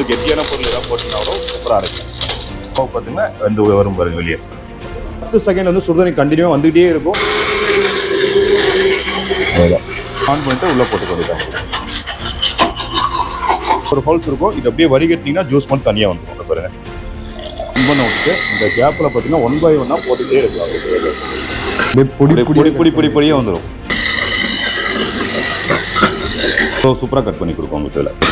கெட்டியான பொருள் ஏதாவது போட்டீங்கன்னா சூப்பராக இருக்கும் இப்போ பார்த்தீங்கன்னா ரெண்டு வரும் பாருங்க வெளியே பத்து செகண்ட் வந்து சுடுதண்ணி கண்டினியூவாக வந்துகிட்டே இருக்கும் ஆன் பண்ணிட்டு உள்ள போட்டு கொண்டுட்டாங்க ஒரு ஹோல்ஸ் இருக்கும் இது அப்படியே வடிகட்டினீங்கன்னா ஜூஸ் மட்டும் தனியாக வந்துடும் இந்த பாருங்க ஆன் பண்ண விட்டுட்டு இந்த கேப்பில் பார்த்தீங்கன்னா ஒன் பை ஒன்னாக போட்டுகிட்டே இருக்கலாம் அப்படியே பொடி பொடி பொடி பொடி பொடி பொடியே வந்துடும் ஸோ சூப்பராக கட் பண்ணி கொடுக்கும் உங்களுக்கு இதில்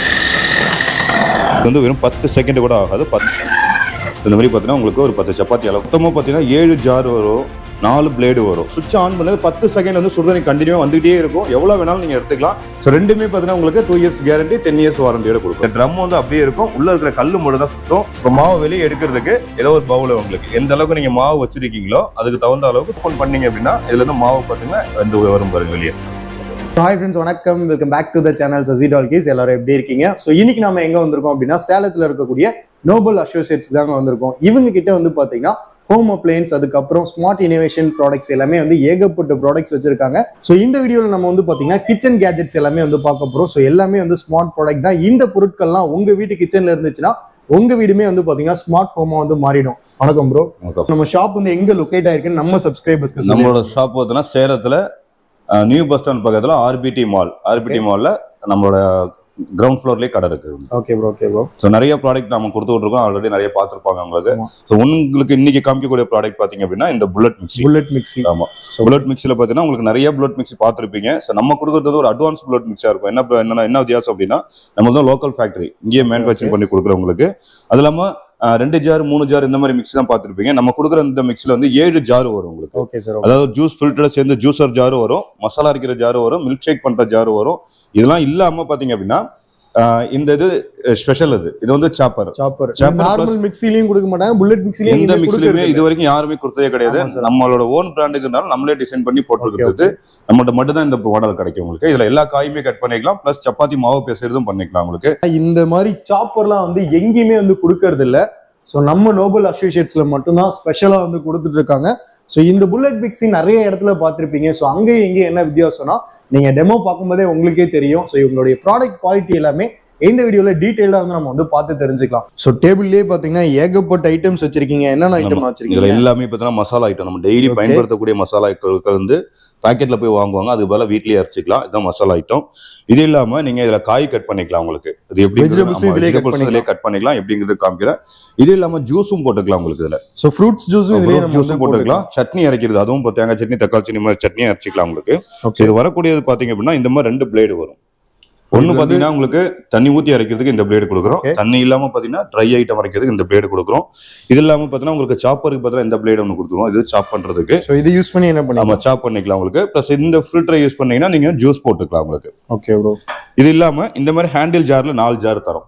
இது வந்து வெறும் பத்து செகண்ட் கூட ஆகாது பத்து இந்த மாதிரி பார்த்தீங்கன்னா உங்களுக்கு ஒரு பத்து சப்பாத்தி அளவு மொத்தமாக பார்த்தீங்கன்னா ஏழு ஜார் வரும் நாலு பிளேடு வரும் சுவிட்ச் ஆன் பண்ணது பத்து செகண்ட் வந்து சுடுதண்ணி கண்டினியூவாக வந்துகிட்டே இருக்கும் எவ்வளோ வேணாலும் நீங்கள் எடுத்துக்கலாம் ஸோ ரெண்டுமே பார்த்தீங்கன்னா உங்களுக்கு two years guarantee ten years வாரண்டியோட கொடுக்கும் ட்ரம் வந்து அப்படியே இருக்கும் உள்ள இருக்கிற கல் மட்டும் தான் சுத்தம் இப்போ மாவு வெளியே எடுக்கிறதுக்கு ஏதோ ஒரு பவுல் உங்களுக்கு எந்த அளவுக்கு நீங்கள் மாவு வச்சிருக்கீங்களோ அதுக்கு தகுந்த அளவுக்கு ஓப்பன் பண்ணீங்க அப்படின்னா இதுல இருந்து மாவு பார்த்தீங்கன்னா ரெண்டு வரும் பாருங்க வெளியே ஹாய் ஃப்ரெண்ட்ஸ் வணக்கம் welcome back to the channel Sasi talkies எல்லாரும் எப்படி இருக்கீங்க ஸோ இன்னைக்கு நாம எங்க வந்திருக்கோம் அப்படின்னா சேலத்துல இருக்கக்கூடிய நோபல் அசோசியேட்ஸ் தாங்க வந்திருக்கோம் இவங்க கிட்ட வந்து பாத்தீங்கன்னா ஹோம் அப்ளையன்ஸ் அதுக்கப்புறம் ஸ்மார்ட் இனோவேஷன் ப்ராடக்ட்ஸ் எல்லாமே வந்து ஏகப்பட்ட ப்ராடக்ட்ஸ் வச்சிருக்காங்க ஸோ இந்த வீடியோவில் நம்ம வந்து பாத்தீங்கன்னா கிச்சன் கேஜெட்ஸ் எல்லாமே வந்து பார்க்க போறோம் ஸோ எல்லாமே வந்து ஸ்மார்ட் ப்ராடக்ட் தான் இந்த பொருட்கள்லாம் உங்க வீட்டு கிச்சன்ல இருந்துச்சுன்னா உங்க வீடுமே வந்து பாத்தீங்கன்னா ஸ்மார்ட் ஹோமா வந்து மாறிடும் வணக்கம் ப்ரோ நம்ம ஷாப் வந்து எங்க லொகேட் ஆயிருக்குன்னு நம்ம சப்ஸ்கிரைபர்ஸ்க்கு நம்மளோட ஷாப் பார்த்தீங்கன்னா சேலத்துல அஹ், நியூ பஸ் ஸ்டாண்ட் பக்கத்துல ஆர்பிடி மால் ஆர்பிடி மால்ல நம்மளோட கிரவுண்ட் ஃப்ளோர்லயே கடை இருக்கு okay bro okay bro so நிறைய ப்ராடக்ட் நம்ம கொடுத்துட்டு இருக்கோம் ஆல்ரெடி நிறைய பார்த்துருப்பாங்க உங்களுக்கு ஆமா. ஸோ உங்களுக்கு இன்னைக்கு காமிக்கக்கூடிய ப்ராடக்ட் பாத்தீங்க அப்படின்னா இந்த புல்லட் மிக்ஸி புல்லட் மிக்ஸி ஆமா புல்லட் மிக்ஸில பாத்தீங்கன்னா உங்களுக்கு நிறைய புல்லட் மிக்ஸி பார்த்துருப்பீங்க ஸோ நம்ம கொடுக்குறது வந்து ஒரு அட்வான்ஸ் புல்லட் மிக்ஸா இருக்கும் என்ன என்ன என்ன வித்தியாசம் அப்படின்னா நம்ம வந்து லோக்கல் ஃபேக்டரி இங்கேயே மேனுஃபேக்சரிங் பண்ணி கொடுக்குறவங்களுக்கு அது இல்லாம அஹ், ரெண்டு ஜார் மூணு ஜார் இந்த மாதிரி மிக்ஸ் தான் பார்த்துருப்பீங்க நம்ம கொடுக்குற இந்த மிக்ஸ்ல வந்து ஏழு ஜார் வரும் உங்களுக்கு ஓகே சார் அதாவது ஜூஸ் ஃபில்டரை சேர்ந்து ஜூசர் ஜாரும் வரும் மசாலா அரைக்கிற ஜாரும் வரும் மில்க் ஷேக் பண்ற ஜாரும் வரும் இதெல்லாம் இல்லாம பாத்தீங்க அப்படின்னா ஆஹ் இந்த இது ஸ்பெஷல் இது இது வந்து சாப்பர் சாப்பர் Chopper நார்மல் மிக்ஸிலயும் கொடுக்க மாட்டாங்க புல்லட் மிக்ஸிலயும் எந்த எங்கேயுமே மிக்ஸ்லயுமே கொடுக்கறது இது வரைக்கும் யாருமே கொடுத்ததே கிடையாது ஆமா sir. நம்மளோட ஓன் பிராண்டுக்குனால நம்மளே டிசைன் பண்ணி போட்டுருக்கிறது நம்மகிட்ட மட்டும் தான் இந்த மாடல் கிடைக்கும் உங்களுக்கு இதுல எல்லா காயுமே கட் பண்ணிக்கலாம் பிளஸ் சப்பாத்தி மாவு பேசுறதும் பண்ணிக்கலாம் உங்களுக்கு இல்ல. இந்த மாதிரி சாப்பர்லாம் வந்து எங்கேயுமே வந்து கொடுக்கறது இல்ல ஸோ நம்ம நோபல் அசோசியேட்ஸ்ல மட்டும்தான் ஸ்பெஷலா வந்து கொடுத்துட்டு இருக்காங்க ஸோ இந்த புல்லட் மிக்ஸி நிறைய இடத்துல பார்த்திருப்பீங்க ஸோ அங்கேயும் இங்கேயும் என்ன வித்தியாசம்னா நீங்க டெமோ பார்க்கும்போதே உங்களுக்கே தெரியும் ஸோ இவங்களுடைய ப்ராடக்ட் குவாலிட்டி எல்லாமே இந்த வீடியோல டீட்டெயிலாக வந்து நம்ம வந்து பார்த்து தெரிஞ்சுக்கலாம் ஸோ டேபிள்லயே பாத்தீங்கன்னா ஏகப்பட்ட ஐட்டம்ஸ் வச்சிருக்கீங்க என்னென்ன ஐட்டம் இதுல வச்சிருக்கீங்க எல்லாமே பார்த்தீங்கன்னா மசாலா ஐட்டம் நம்ம டெய்லி Okay. பயன்படுத்தக்கூடிய மசாலா ஐட்டங்கள் வந்து பாக்கெட்ல போய் வாங்குவாங்க அது பதிலா வீட்லயே அரைச்சிக்கலாம் இதுதான் மசாலா ஐட்டம் இது இல்லாம நீங்க இதுல காய் கட் பண்ணிக்கலாம் உங்களுக்கு இது எப்படி Vegetables உம் இதுலயே cut இதுலயே கட் பண்ணிக்கலாம் எப்படிங்கிறது காமிக்கிறேன் இது இல்லாம ஜூஸும் போட்டுக்கலாம் உங்களுக்கு இதுல ஸோ ஃப்ரூட்ஸ் ஜூஸும் இதுலயே நம்ம ஜூஸும் வந்து போட்டுக்கலாம் சட்னி அரைக்கிறது அதுவும் இப்போ தேங்காய் சட்னி தக்காளி சட்னி மாதிரி சட்னி அரைச்சிக்கலாம் உங்களுக்கு ஓகே இது வரக்கூடியது பாத்தீங்க அப்படின்னா இந்த மாதிரி ரெண்டு பிளேடு வரும் ஒண்ணு வந்து- பாத்தீங்கன்னா உங்களுக்கு தண்ணி ஊத்தி அரைக்கிறதுக்கு இந்த பிளேடு கொடுக்குறோம் Okay. தண்ணி இல்லாம பாத்தீங்கன்னா ட்ரை ஐட்டம் அரைக்கிறதுக்கு இந்த பிளேடு கொடுக்குறோம் இது இல்லாம பாத்தீங்கன்னா உங்களுக்கு சாப்பருக்கு பாத்தீங்கன்னா இந்த பிளேடு ஒன்று கொடுத்துருவோம் இது சாப் பண்றதுக்கு ஸோ இது யூஸ் பண்ணி என்ன நம்ம பண்ணலாம் சாப் பண்ணிக்கலாம் உங்களுக்கு ப்ளஸ் இந்த ஃபில்டரை யூஸ் பண்ணீங்கன்னா நீங்க ஜூஸ் போட்டுக்கலாம் உங்களுக்கு ஓகே ப்ரோ இது இல்லாம இந்த மாதிரி ஹேண்டில் ஜார்ல நாலு ஜார் தரோம்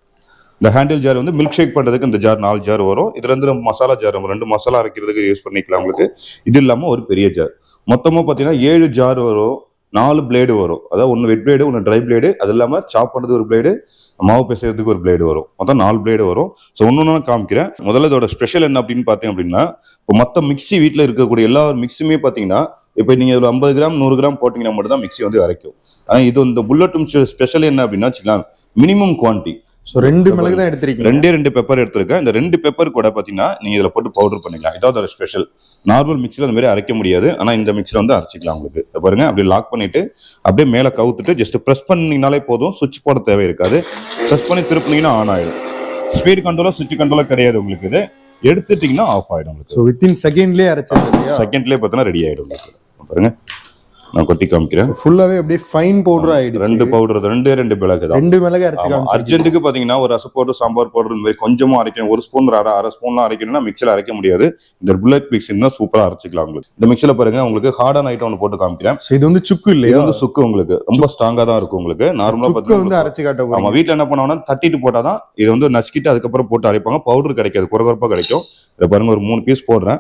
இந்த ஹேண்டில் ஜார் வந்து மில்க் ஷேக் பண்றதுக்கு இந்த ஜார் நாலு ஜார் வரும் இதுல இருந்து நம்ம மசாலா ஜார் நம்ம ரெண்டு மசாலா அரைக்கிறதுக்கு யூஸ் பண்ணிக்கலாம் உங்களுக்கு இது இல்லாம ஒரு பெரிய ஜார் மொத்தமா பாத்தீங்கன்னா ஏழு ஜார் வரும் நாலு பிளேடு வரும் அதாவது ஒன்று வெட் பிளேடு ஒன்று ட்ரை பிளேடு அது இல்லாமல் சாப் பண்ணுறது ஒரு பிளேடு மாவு பேசுறதுக்கு ஒரு பிளேடு வரும் மொத்தம் நாலு பிளேடு வரும் ஸோ ஒன்று ஒன்று காமிக்கிறேன் முதல்ல இதோட ஸ்பெஷல் என்ன அப்படின்னு பார்த்தீங்க அப்படின்னா இப்போ மற்ற மிக்ஸி வீட்டில் இருக்கக்கூடிய எல்லா மிக்ஸியுமே பார்த்தீங்கன்னா இப்போ நீங்கள் ஒரு ஐம்பது கிராம் நூறு கிராம் போட்டிங்கன்னா மட்டும் தான் மிக்ஸி வந்து அரைக்கும் ஆனால் இது இந்த புல்லட்டும் ஸ்பெஷல் என்ன அப்படின்னா வச்சுக்கலாம் மினிமம் குவான்டி ஸோ ரெண்டு மிளகு தான் எடுத்திருக்கீங்க ரெண்டே ரெண்டு பெப்பர் எடுத்திருக்கேன் இந்த ரெண்டு பெப்பர் கூட பாத்தீங்கன்னா நீங்க இதுல போட்டு பவுடர் பண்ணிக்கலாம் இதாவது ஒரு ஸ்பெஷல் நார்மல் மிக்ஸில் அந்த மாதிரி அரைக்க முடியாது ஆனா இந்த மிக்ஸில் வந்து அரைச்சிக்கலாம் உங்களுக்கு இதை பாருங்க அப்படியே லாக் பண்ணிட்டு அப்படியே மேல கவுத்துட்டு ஜஸ்ட் ப்ரெஸ் பண்ணீங்கனாலே போதும் சுவிட்ச் போட தேவை இருக்காது ப்ரெஸ் பண்ணி திருப்பினீங்கன்னா ஆன் ஆயிடும் ஸ்பீட் கண்ட்ரோலோ சுவிட்ச் கண்ட்ரோலோ கிடையாது உங்களுக்கு இது எடுத்துட்டீங்கன்னா ஆஃப் ஆயிடும் உங்களுக்கு ஸோ வித்தின் செகண்ட்லேயே அரைச்சது இல்லையா செகண்ட்லேயே பார்த்தீங்கன்னா ரெடி ஆயிடும் உங்களுக்கு பாருங்க நான் கொட்டி காமிக்கிறேன் ஃபுல்லாவே அப்படியே ஃபைன் பவுடர் ஆயிடுச்சு ரெண்டு பவுடர் ரெண்டே ரெண்டு மிளகு தான் ரெண்டு மிளகு அரைச்சு காமிச்சிருக்கீங்க அர்ஜென்ட்டுக்கு பாத்தீங்கன்னா ஒரு ரசம் பவுடர் சாம்பார் பவுடர் இந்த மாதிரி கொஞ்சமா அரைக்கணும் ஒரு ஸ்பூன் அரை அரை ஸ்பூன்லாம் அரைக்கணும்னா மிக்சியில் அரைக்க முடியாது இந்த புல்லட் மிக்ஸி தான் சூப்பரா அரைச்சிக்கலாம் உங்களுக்கு இந்த மிக்சியில் பாருங்க உங்களுக்கு ஹார்டான ஐட்டம் ஒன்று போட்டு காமிக்கிறேன் ஸோ இது வந்து சுக்கு இது இல்லையா வந்து சுக்கு உங்களுக்கு ரொம்ப ஸ்ட்ராங்கா தான் இருக்கும் உங்களுக்கு நார்மலா சுக்கு வந்து பாத்தீங்கன்னா அரைச்சு காட்ட ஆமா போறீங்க வீட்ல என்ன பண்ணுவாங்கன்னா தட்டிட்டு போட்டாதான் இது வந்து நசுக்கிட்டு அதுக்கப்புறம் போட்டு அரைப்பாங்க பவுடர் கிடைக்காது குறகுறப்பா கிடைக்கும் இதை பாருங்க ஒரு மூணு பீஸ் போடுறேன்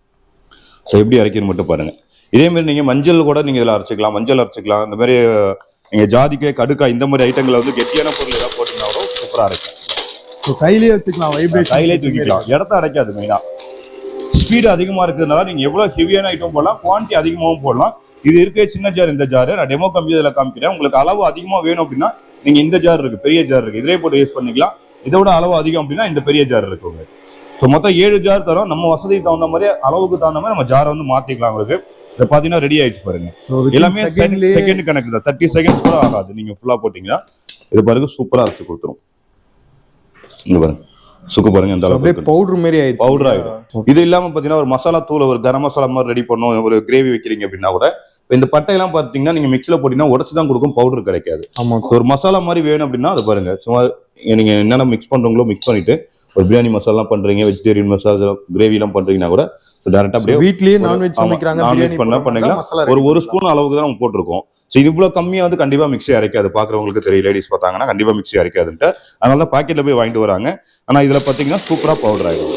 ஸோ எப்படி அரைக்கணும் மட்டும் பாருங்க இதே மாதிரி நீங்க மஞ்சள் கூட நீங்க இதுல அரைச்சிக்கலாம் மஞ்சள் அரைச்சிக்கலாம் இந்த மாதிரி நீங்க ஜாதிக்காய் கடுக்காய் இந்த மாதிரி ஐட்டங்களை வந்து கெட்டியான பொருள் ஏதாவது போட்டீங்கன்னா கூட சூப்பரா அரைக்கும் ஸோ கையிலேயே வச்சுக்கலாம் வைப்ரேஷன் கையிலே தூக்கிக்கலாம் இடத்த அடைக்காது மெயினா ஸ்பீடு அதிகமா இருக்கிறதுனால நீங்க எவ்வளவு ஹெவியான ஐட்டம் போடலாம் குவான்டிட்டி அதிகமாகவும் போடலாம் இது இருக்க சின்ன ஜார் இந்த ஜார் நான் டெமோ கம்பி இதில் காமிக்கிறேன் உங்களுக்கு அளவு அதிகமா வேணும் அப்படின்னா நீங்க இந்த ஜார் இருக்கு பெரிய ஜார் இருக்கு இதிலே போட்டு யூஸ் பண்ணிக்கலாம் இதோட அளவு அதிகம் அப்படின்னா இந்த பெரிய ஜார் இருக்கு உங்களுக்கு ஸோ மொத்தம் ஏழு ஜார் தரோம் நம்ம வசதிக்கு தகுந்த மாதிரி அளவுக்கு தகுந்த மாதிரி நம்ம ஜாரை வந்து மாத்திக்கலாம் உங்களுக்கு இதை பாத்தீங்கன்னா ரெடி ஆயிடுச்சு பாருங்க எல்லாமே செகண்ட்லயே செகண்ட் கணக்கு தான் தேர்ட்டி செகண்ட்ஸ் கூட ஆகாது நீங்க ஃபுல்லா போட்டீங்கன்னா இது பாருங்க சூப்பரா அரைச்சு கொடுத்துரும் இங்க பாருங்க சுக்கு பாருங்க இந்த அளவுக்கு அப்படியே இருக்கு. பவுடர் மாதிரி ஆயிடுச்சு பவுடர் ஆயிடும் இது இல்லாம பாத்தீங்கன்னா ஒரு மசாலா தூள் ஒரு கரம் மசாலா மாதிரி ரெடி பண்ணும் ஒரு கிரேவி வைக்கிறீங்க அப்படின்னா கூட இப்ப இந்த பட்டையெல்லாம் பாத்தீங்கன்னா நீங்க மிக்ஸில போட்டீங்கன்னா உடச்சு தான் கொடுக்கும் பவுடர் கிடைக்காது ஆமா So, ஒரு மசாலா மாதிரி வேணும் அப்படின்னா அது பாருங்க சும்மா நீங்க என்னென்ன மிக்ஸ் பண்றீங்களோ மிக்ஸ் பண்ணிட்டு ஒரு பிரியாணி மசாலா பண்றீங்க வெஜிடேரியன் மசாலா கிரேவி எல்லாம் பண்றீங்கன்னா கூட டேரக்டா அப்படியே வீட்லயே ஒரு- நான்வெஜ் ஆமா, சமைக்கிறாங்க non-veg பிரியாணி பண்ணா பண்ணிக்கலாம். மசாலா ஒரு ஒரு ஸ்பூன் அளவுக்கு தான் நம்ம போட்டிருக்கோம் ஸோ இது இவ்வளவு கம்மியா வந்து கண்டிப்பா மிக்ஸி அரைக்காது பாக்குறவங்களுக்கு தெரியும் லேடிஸ் பார்த்தாங்கன்னா கண்டிப்பா மிக்ஸி அரைக்காதுன்ட்டு அதனால தான் பாக்கெட்ல போய் வாங்கிட்டு வராங்க ஆனா இதுல பாத்தீங்கன்னா சூப்பரா பவுடர் ஆயிடும்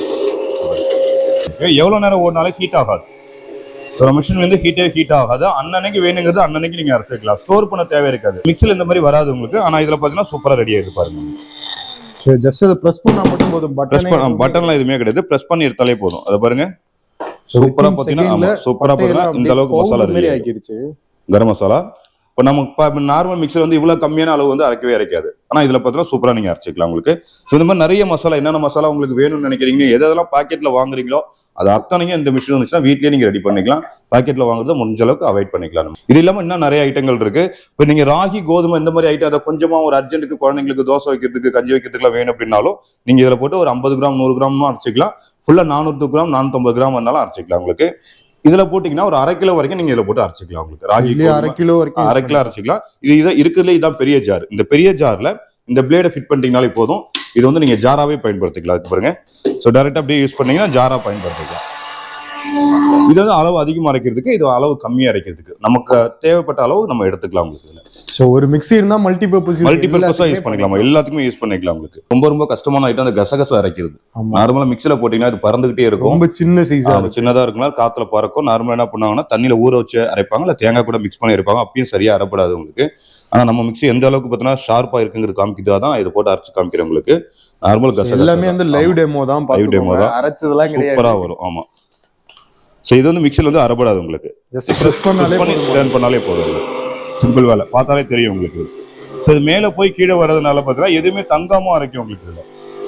ஏய், எவ்வளவு நேரம் ஓடினாலும் ஹீட் ஆகாது ஒரு மிஷின் வந்து ஹீட்டே ஹீட் ஆகாது அன்னன்னைக்கு வேணுங்கிறது அன்னன்னைக்கு நீங்க அரைச்சிக்கலாம் ஸ்டோர் பண்ண தேவை இருக்காது மிக்ஸில் இந்த மாதிரி வராது உங்களுக்கு ஆனா இதுல பாத்தீங்கன்னா சூப்பரா ரெடி ஆயிடுது பாருங்க ஜஸ்ட் அதை பிரஸ் பண்ணா மட்டும் போதும் பிரஸ் பட்டன் பண்ண பட்டன்லாம் எதுவுமே கிடையாது பிரஸ் பண்ணி எடுத்தாலே போதும் அதை பாருங்க சூப்பரா பாத்தீங்கன்னா ஆமா சூப்பரா பாத்தீங்கன்னா இந்த அளவுக்கு மசாலா மாதிரி ரெடி ஆக்கிருச்சு கரம் மசாலா இப்போ நம்ம நார்மல் மிக்சர் வந்து இவ்வளவு கம்மியான அளவு வந்து அரைக்கவே அரைக்காது ஆனா இதுல பார்த்தீங்கன்னா சூப்பரா நீங்க அரைச்சிக்கலாம் உங்களுக்கு ஸோ இந்த மாதிரி நிறைய மசாலா என்னென்ன மசாலா உங்களுக்கு வேணும்னு நினைக்கிறீங்க எது எதெல்லாம் பாக்கெட்ல வாங்குறீங்களோ அது அத்தனையும் இந்த மிஷின் வந்துச்சுன்னா வீட்லயே நீங்க ரெடி பண்ணிக்கலாம் பாக்கெட்ல வாங்குறத முடிஞ்ச அளவுக்கு அவாய்ட் பண்ணிக்கலாம் நம்ம. இது இல்லாம இன்னும் நிறைய ஐட்டங்கள் இருக்கு இப்போ நீங்க ராகி கோதுமை இந்த மாதிரி ஐட்டம் அதை கொஞ்சமா ஒரு அர்ஜென்ட்டுக்கு குழந்தைங்களுக்கு தோசை வைக்கிறதுக்கு கஞ்சி வைக்கிறதுக்குலாம் வேணும் அப்படின்னாலும் நீங்க இதுல போட்டு ஒரு ஐம்பது கிராம் நூறு கிராம்னு அரைச்சிக்கலாம் ஃபுல்லா நானூறு கிராம் நானூத்தம்பது கிராம் வந்தாலும் அரைச்சிக்கலாம் உங்களுக்கு இதுல போட்டீங்கன்னா ஒரு அரை கிலோ வரைக்கும் நீங்க இதுல போட்டு அரைச்சிக்கலாம் உங்களுக்கு ராகி இதுலயே அரை கோதுமை, கிலோ வரைக்கும் அரை கிலோ அரைச்சிக்கலாம் இது இதான் இருக்கிறதுல இதான் பெரிய ஜார் இந்த பெரிய ஜார்ல இந்த பிளேடை ஃபிட் பண்ணிட்டீங்கனாலே போதும் இது வந்து நீங்க ஜாராவே பயன்படுத்திக்கலாம் அதுக்கு பாருங்க ஸோ டைரக்டா அப்படியே யூஸ் பண்ணீங்கன்னா ஜாரா பயன்படுத்திக்கலாம் இது வந்து அளவு அதிகமா அரைக்கிறதுக்கு இது அளவு கம்மியா அரைக்கிறதுக்கு நமக்கு தேவைப்பட்ட அளவு நம்ம எடுத்துக்கலாம் உங்களுக்கு இதுல சோ ஒரு மிக்ஸி இருந்தா மல்டி பர்பஸ் மல்டி பர்பஸா யூஸ் பண்ணிக்கலாம் எல்லாத்துக்குமே யூஸ் பண்ணிக்கலாம் உங்களுக்கு ரொம்ப ரொம்ப கஷ்டமான ஐட்டம் அந்த கசகசா அரைக்கிறது ஆமா. நார்மலா மிக்ஸில போட்டீங்கன்னா அது பறந்துகிட்டே இருக்கும் ரொம்ப சின்ன சைஸா ஆமா, சின்னதா இருக்குனால காத்துல பறக்கும் நார்மலா என்ன பண்ணுவாங்கன்னா தண்ணியில ஊற வச்சு அரைப்பாங்க இல்ல தேங்காய் கூட மிக்ஸ் பண்ணி அரைப்பாங்க அப்பயும் சரியா அரைப்படாது உங்களுக்கு ஆனா நம்ம மிக்ஸி எந்த அளவுக்கு பார்த்தீங்கன்னா ஷார்ப்பா இருக்குங்கிறது காமிக்குதா தான் இதை போட்டு அரைச்சு காமிக்கிறேன் உங்களுக்கு நார்மல் கசகசா எல்லாமே வந்து லைவ் டெமோ தான் demo பாத்துக்கோங்க தான். அரைச்சதெல்லாம் சூப்பரா கிடையாது வரும் ஆமா சோ இது வந்து மிக்ஸில வந்து அரைப்படாது உங்களுக்கு ஜஸ்ட் பிரஸ் பண்ணாலே பண்ணி போதும். டர்ன் பண்ணாலே போதும் சிம்பிள் வேலை பார்த்தாலே தெரியும் உங்களுக்கு ஸோ இது மேலே போய் கீழே வர்றதுனால பார்த்தீங்கன்னா எதுவுமே தங்காம அரைக்கும் உங்களுக்கு இதுல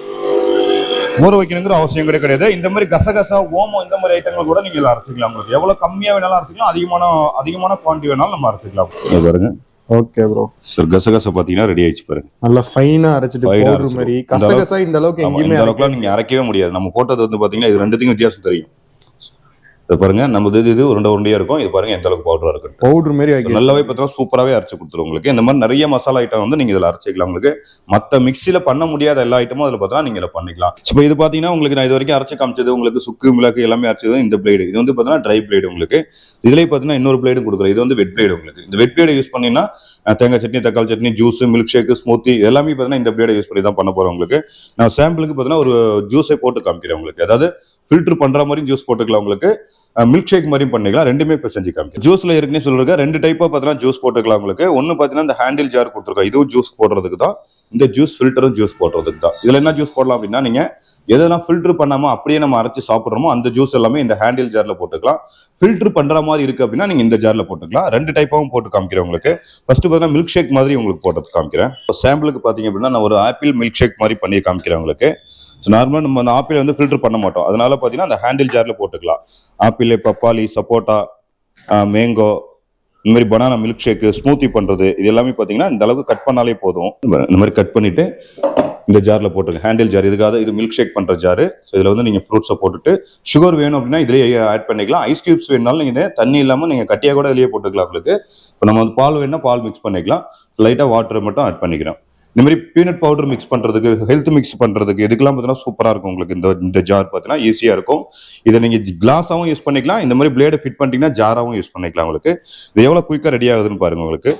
ஊற வைக்கணுங்கிற அவசியம் கூட கிடையாது இந்த மாதிரி கசகசா ஓமம் இந்த மாதிரி ஐட்டங்கள் கூட நீங்க இதுல அரைச்சிக்கலாம் உங்களுக்கு எவ்வளவு கம்மியா வேணாலும் அரைச்சிக்கலாம் அதிகமான அதிகமான குவான்டிட்டி வேணாலும் நம்ம அரைச்சிக்கலாம் இது பாருங்க ஓகே ப்ரோ சார் கசகசா பாத்தீங்கன்னா ரெடி ஆயிடுச்சு பாருங்க நல்லா ஃபைனா அரைச்சிட்டு Fine ஆ பவுடர் அரைச்சிடும். மாதிரி இந்த அளவுக்கு- கசகசா இந்த அளவுக்கு ஆமா, எங்கேயுமே இந்த அளவுக்குலாம் நீங்க அரைக்கவே முடியாது நம்ம போட்டது வந்து பாத்தீங்கன்னா இது ரெண்டுத்துக்கும் வித்தியாசம் தெரியும் இது பாருங்க நம்ம இது இது உருண்டை உருண்டையா இருக்கும் இது பாருங்க எந்த அளவுக்கு பவுடரா இருக்கு பவுடர் மாதிரி So, வைக்க நல்லாவே பார்த்தீங்கன்னா சூப்பராகவே அரைச்சு கொடுத்துரும் உங்களுக்கு இந்த மாதிரி நிறைய மசாலா ஐட்டம் வந்து நீங்க இதில் அரைச்சிக்கலாம் உங்களுக்கு மற்ற மிக்ஸியில் பண்ண முடியாத எல்லா ஐட்டமும் அதில் பார்த்தீங்கன்னா நீங்க இதில் பண்ணிக்கலாம் இப்போ இது பார்த்தீங்கன்னா உங்களுக்கு நான் இது வரைக்கும் அரைச்சு காமிச்சது உங்களுக்கு சுக்கு மிளகு எல்லாமே அரைச்சது இந்த பிளேடு இது வந்து பார்த்தீங்கன்னா ட்ரை பிளேடு உங்களுக்கு இதுலேயே பார்த்தீங்கன்னா இன்னொரு பிளேடு கொடுக்குறேன் இது வந்து வெட் பிளேடு உங்களுக்கு இந்த வெட் பிளேடு யூஸ் பண்ணீங்கன்னா அஹ், தேங்காய் சட்னி தக்காளி சட்னி ஜூஸ் மில்க் ஷேக் ஸ்மூத்தி எல்லாமே பார்த்தீங்கன்னா இந்த பிளேடை யூஸ் பண்ணி தான் பண்ண போறோம் உங்களுக்கு நான் சாம்பிளுக்கு பார்த்தீங்கன்னா ஒரு ஜூஸை போட்டு காமிக்கிறேன் உங்களுக்கு அதாவது ஃபில்டர் பண்ற மாதிரி ஜூஸ் போட்டுக்கலாம் உங்களுக்கு மில்க் ஷேக் மாதிரியும் பண்ணிக்கலாம் ரெண்டுமே இப்போ செஞ்சு காமிக்கிறேன் ஜூஸ்ல இருக்குன்னு சொல்லிருக்க ரெண்டு டைப்பா பார்த்தீங்கன்னா ஜூஸ் போட்டுக்கலாம் உங்களுக்கு ஒன்னு பார்த்தீங்கன்னா இந்த ஹேண்டில் ஜார் கொடுத்துருக்கோம் இதுவும் ஜூஸ் போடுறதுக்கு தான் இந்த ஜூஸ் ஃபில்டரும் ஜூஸ் போடுறதுக்கு தான் இதுல என்ன ஜூஸ் போடலாம் அப்படின்னா நீங்க எதெல்லாம் ஃபில்டர் பண்ணாம அப்படியே நம்ம அரைச்சு சாப்பிடுறோமோ அந்த ஜூஸ் எல்லாமே இந்த ஹேண்டில் ஜார்ல போட்டுக்கலாம் ஃபில்டர் பண்ற மாதிரி இருக்கு அப்படின்னா நீங்க இந்த ஜார்ல போட்டுக்கலாம் ரெண்டு டைப்பாவும் போட்டு காமிக்கிறேன் உங்களுக்கு ஃபர்ஸ்ட் பார்த்தீங்கன்னா மில்க் ஷேக் மாதிரி உங்களுக்கு போட்டு காமிக்கிறேன் இப்போ சாம்பிளுக்கு பாத்தீங்க அப்படின்னா நான் ஒரு ஆப்பிள் மில்க் ஷேக் மாதிரி பண்ணி காமிக்கிறேன் உங்களுக்கு ஸோ நார்மலாக நம்ம அந்த ஆப்பிள் வந்து ஃபில்டர் பண்ண மாட்டோம் அதனால பார்த்தீங்கன்னா அந்த ஹேண்டில் ஜார்ல போட்டுக்கலாம் ஆப்பிள் பப்பாளி சப்போட்டா மேங்கோ இந்த மாதிரி பனானா மில்க் ஷேக்கு ஸ்மூத்தி பண்றது இது எல்லாமே பார்த்தீங்கன்னா இந்த அளவுக்கு கட் பண்ணாலே போதும் இந்த மாதிரி கட் பண்ணிட்டு இந்த ஜார்ல போட்டுருங்க ஹேண்டில் ஜார் இதுக்காக இது மில்க் ஷேக் பண்ற ஜாரு ஸோ இதுல வந்து நீங்க ஃப்ரூட்ஸை போட்டுட்டு சுகர் வேணும் அப்படின்னா இதுலயே ஆட் பண்ணிக்கலாம் ஐஸ் கியூப்ஸ் வேணுனாலும் நீங்க இதை தண்ணி இல்லாம நீங்க கட்டியா கூட இதுலயே போட்டுக்கலாம் உங்களுக்கு இப்போ நம்ம வந்து பால் வேணும்னா பால் மிக்ஸ் பண்ணிக்கலாம் லைட்டா வாட்டர் மட்டும் ஆட் பண்ணிக்கிறோம் இந்த மாதிரி பீனட் பவுடர் மிக்ஸ் பண்றதுக்கு ஹெல்த் மிக்ஸ் பண்றதுக்கு இதுக்கெல்லாம் பார்த்தீங்கன்னா சூப்பரா இருக்கும் உங்களுக்கு இந்த இந்த ஜார் பார்த்தீங்கன்னா ஈஸியா இருக்கும் இதை நீங்க கிளாஸாவும் யூஸ் பண்ணிக்கலாம் இந்த மாதிரி பிளேடை ஃபிட் பண்ணிட்டீங்கன்னா ஜாராவும் யூஸ் பண்ணிக்கலாம் உங்களுக்கு இது எவ்வளவு குயிக்கா ரெடி ஆகுதுன்னு பாருங்க உங்களுக்கு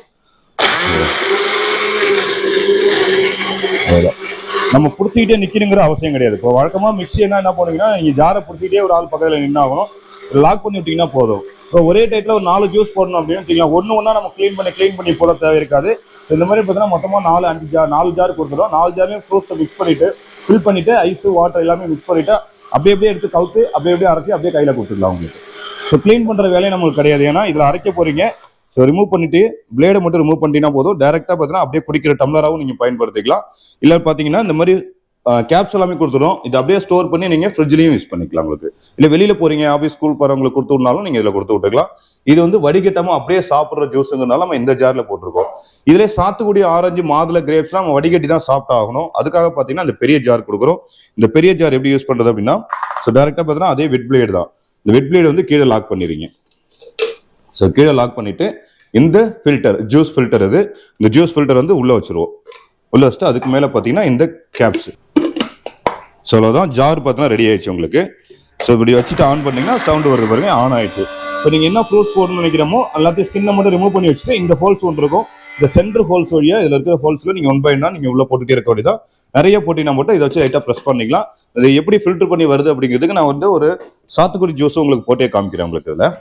அவ்வளவுதான். நம்ம பிடிச்சிக்கிட்டே நிக்கணுங்கிற அவசியம் கிடையாது இப்போ வழக்கமா மிக்ஸி என்ன என்ன பண்ணுவீங்கன்னா நீங்க ஜாரை பிடிச்சிக்கிட்டே ஒரு ஆள் பக்கத்துல நின்னாகணும் லாக் பண்ணி விட்டீங்கன்னா போதும் இப்போ ஒரே டைப்ல ஒரு நாலு ஜூஸ் போடணும் அப்படின்னு வச்சுக்கலாம் ஒன்று ஒன்றா நம்ம க்ளீன் பண்ணி க்ளீன் பண்ணி போட தேவை இருக்காது இந்த மாதிரி பார்த்தீங்கன்னா மொத்தமாக நாலு அஞ்சு ஜார் நாலு ஜார் கொடுத்துரும் நாலு ஜாரையும் ஃப்ரூட்ஸை மிக்ஸ் பண்ணிட்டு ஃபில் பண்ணிட்டு ஐஸ் வாட்டர் எல்லாமே மிக்ஸ் பண்ணிட்டு அப்படியே அப்படியே எடுத்து கவுத்து அப்படியே அப்படியே அரைச்சி அப்படியே கையில் கொடுத்துடலாம் உங்களுக்கு ஸோ க்ளீன் பண்ணுற வேலையை நம்மளுக்கு கிடையாது ஏன்னா இதில் அரைக்க போறீங்க ஸோ ரிமூவ் பண்ணிட்டு பிளேடை மட்டும் ரிமூவ் பண்ணிட்டீங்கன்னா போதும் டேரெக்டாக பார்த்தீங்கன்னா அப்படியே குடிக்கிற டம்ளராகவும் நீங்கள் பயன்படுத்திக்கலாம் இல்லை பார்த்தீங்கன்னா இந்த மாதிரி கேப்ஸ் எல்லாமே கொடுத்துரும் இது அப்படியே ஸ்டோர் பண்ணி நீங்க ஃப்ரிட்ஜ்லயும் யூஸ் பண்ணிக்கலாம் உங்களுக்கு இல்ல வெளியில போறீங்க ஆஃபீஸ் ஸ்கூல் போறவங்களுக்கு கொடுத்து விடனாலும் நீங்க இதுல கொடுத்து விட்டுக்கலாம் இது வந்து வடிகட்டாம அப்படியே சாப்பிடுற ஜூஸுங்கிறனால நம்ம இந்த ஜார்ல போட்டிருக்கோம் இதுல சாத்துக்குடி ஆரஞ்சு மாதுளை கிரேப்ஸ்லாம் நம்ம வடிகட்டி தான் சாப்பிட்டு ஆகணும் அதுக்காக பாத்தீங்கன்னா இந்த பெரிய ஜார் கொடுக்குறோம் இந்த பெரிய ஜார் எப்படி யூஸ் பண்றது அப்படின்னா ஸோ டேரக்டா பார்த்தீங்கன்னா அதே வெட் பிளேடு தான் இந்த வெட் பிளேடு வந்து கீழே லாக் பண்ணிடுறீங்க ஸோ கீழே லாக் பண்ணிட்டு இந்த ஃபில்டர் ஜூஸ் ஃபில்டர் இது இந்த ஜூஸ் ஃபில்டர் வந்து உள்ள வச்சிருவோம் உள்ள வச்சுட்டு அதுக்கு மேல பாத்தீங்கன்னா இந்த கேப்ஸ் ஸோ அவ்வளோதான் ஜார் பார்த்தீங்கன்னா ரெடி ஆயிடுச்சு உங்களுக்கு ஸோ இப்படி வச்சுட்டு ஆன் பண்ணீங்கன்னா சவுண்ட் வருது பாருங்க ஆன் ஆயிடுச்சு இப்போ நீங்கள் என்ன ப்ரூஃப் போடணும்னு நினைக்கிறமோ எல்லாத்தையும் ஸ்கின்னை மட்டும் ரிமூவ் பண்ணி வச்சுட்டு இந்த ஹோல்ஸ் ஒன்று இருக்கும் இந்த சென்டர் ஹோல்ஸ் வழியா இதில் இருக்கிற ஹோல்ஸ்ல நீங்கள் ஒன் பை ஒன்னா நீங்கள் உள்ள போட்டுட்டே இருக்க வேண்டியதான் நிறைய போட்டினா மட்டும் இதை வச்சு லைட்டாக ப்ரெஸ் பண்ணிக்கலாம் இது எப்படி ஃபில்டர் பண்ணி வருது அப்படிங்கிறதுக்கு நான் வந்து ஒரு சாத்துக்குடி ஜூஸ் உங்களுக்கு போட்டே காமிக்கிறேன் உங்களுக்கு இதில்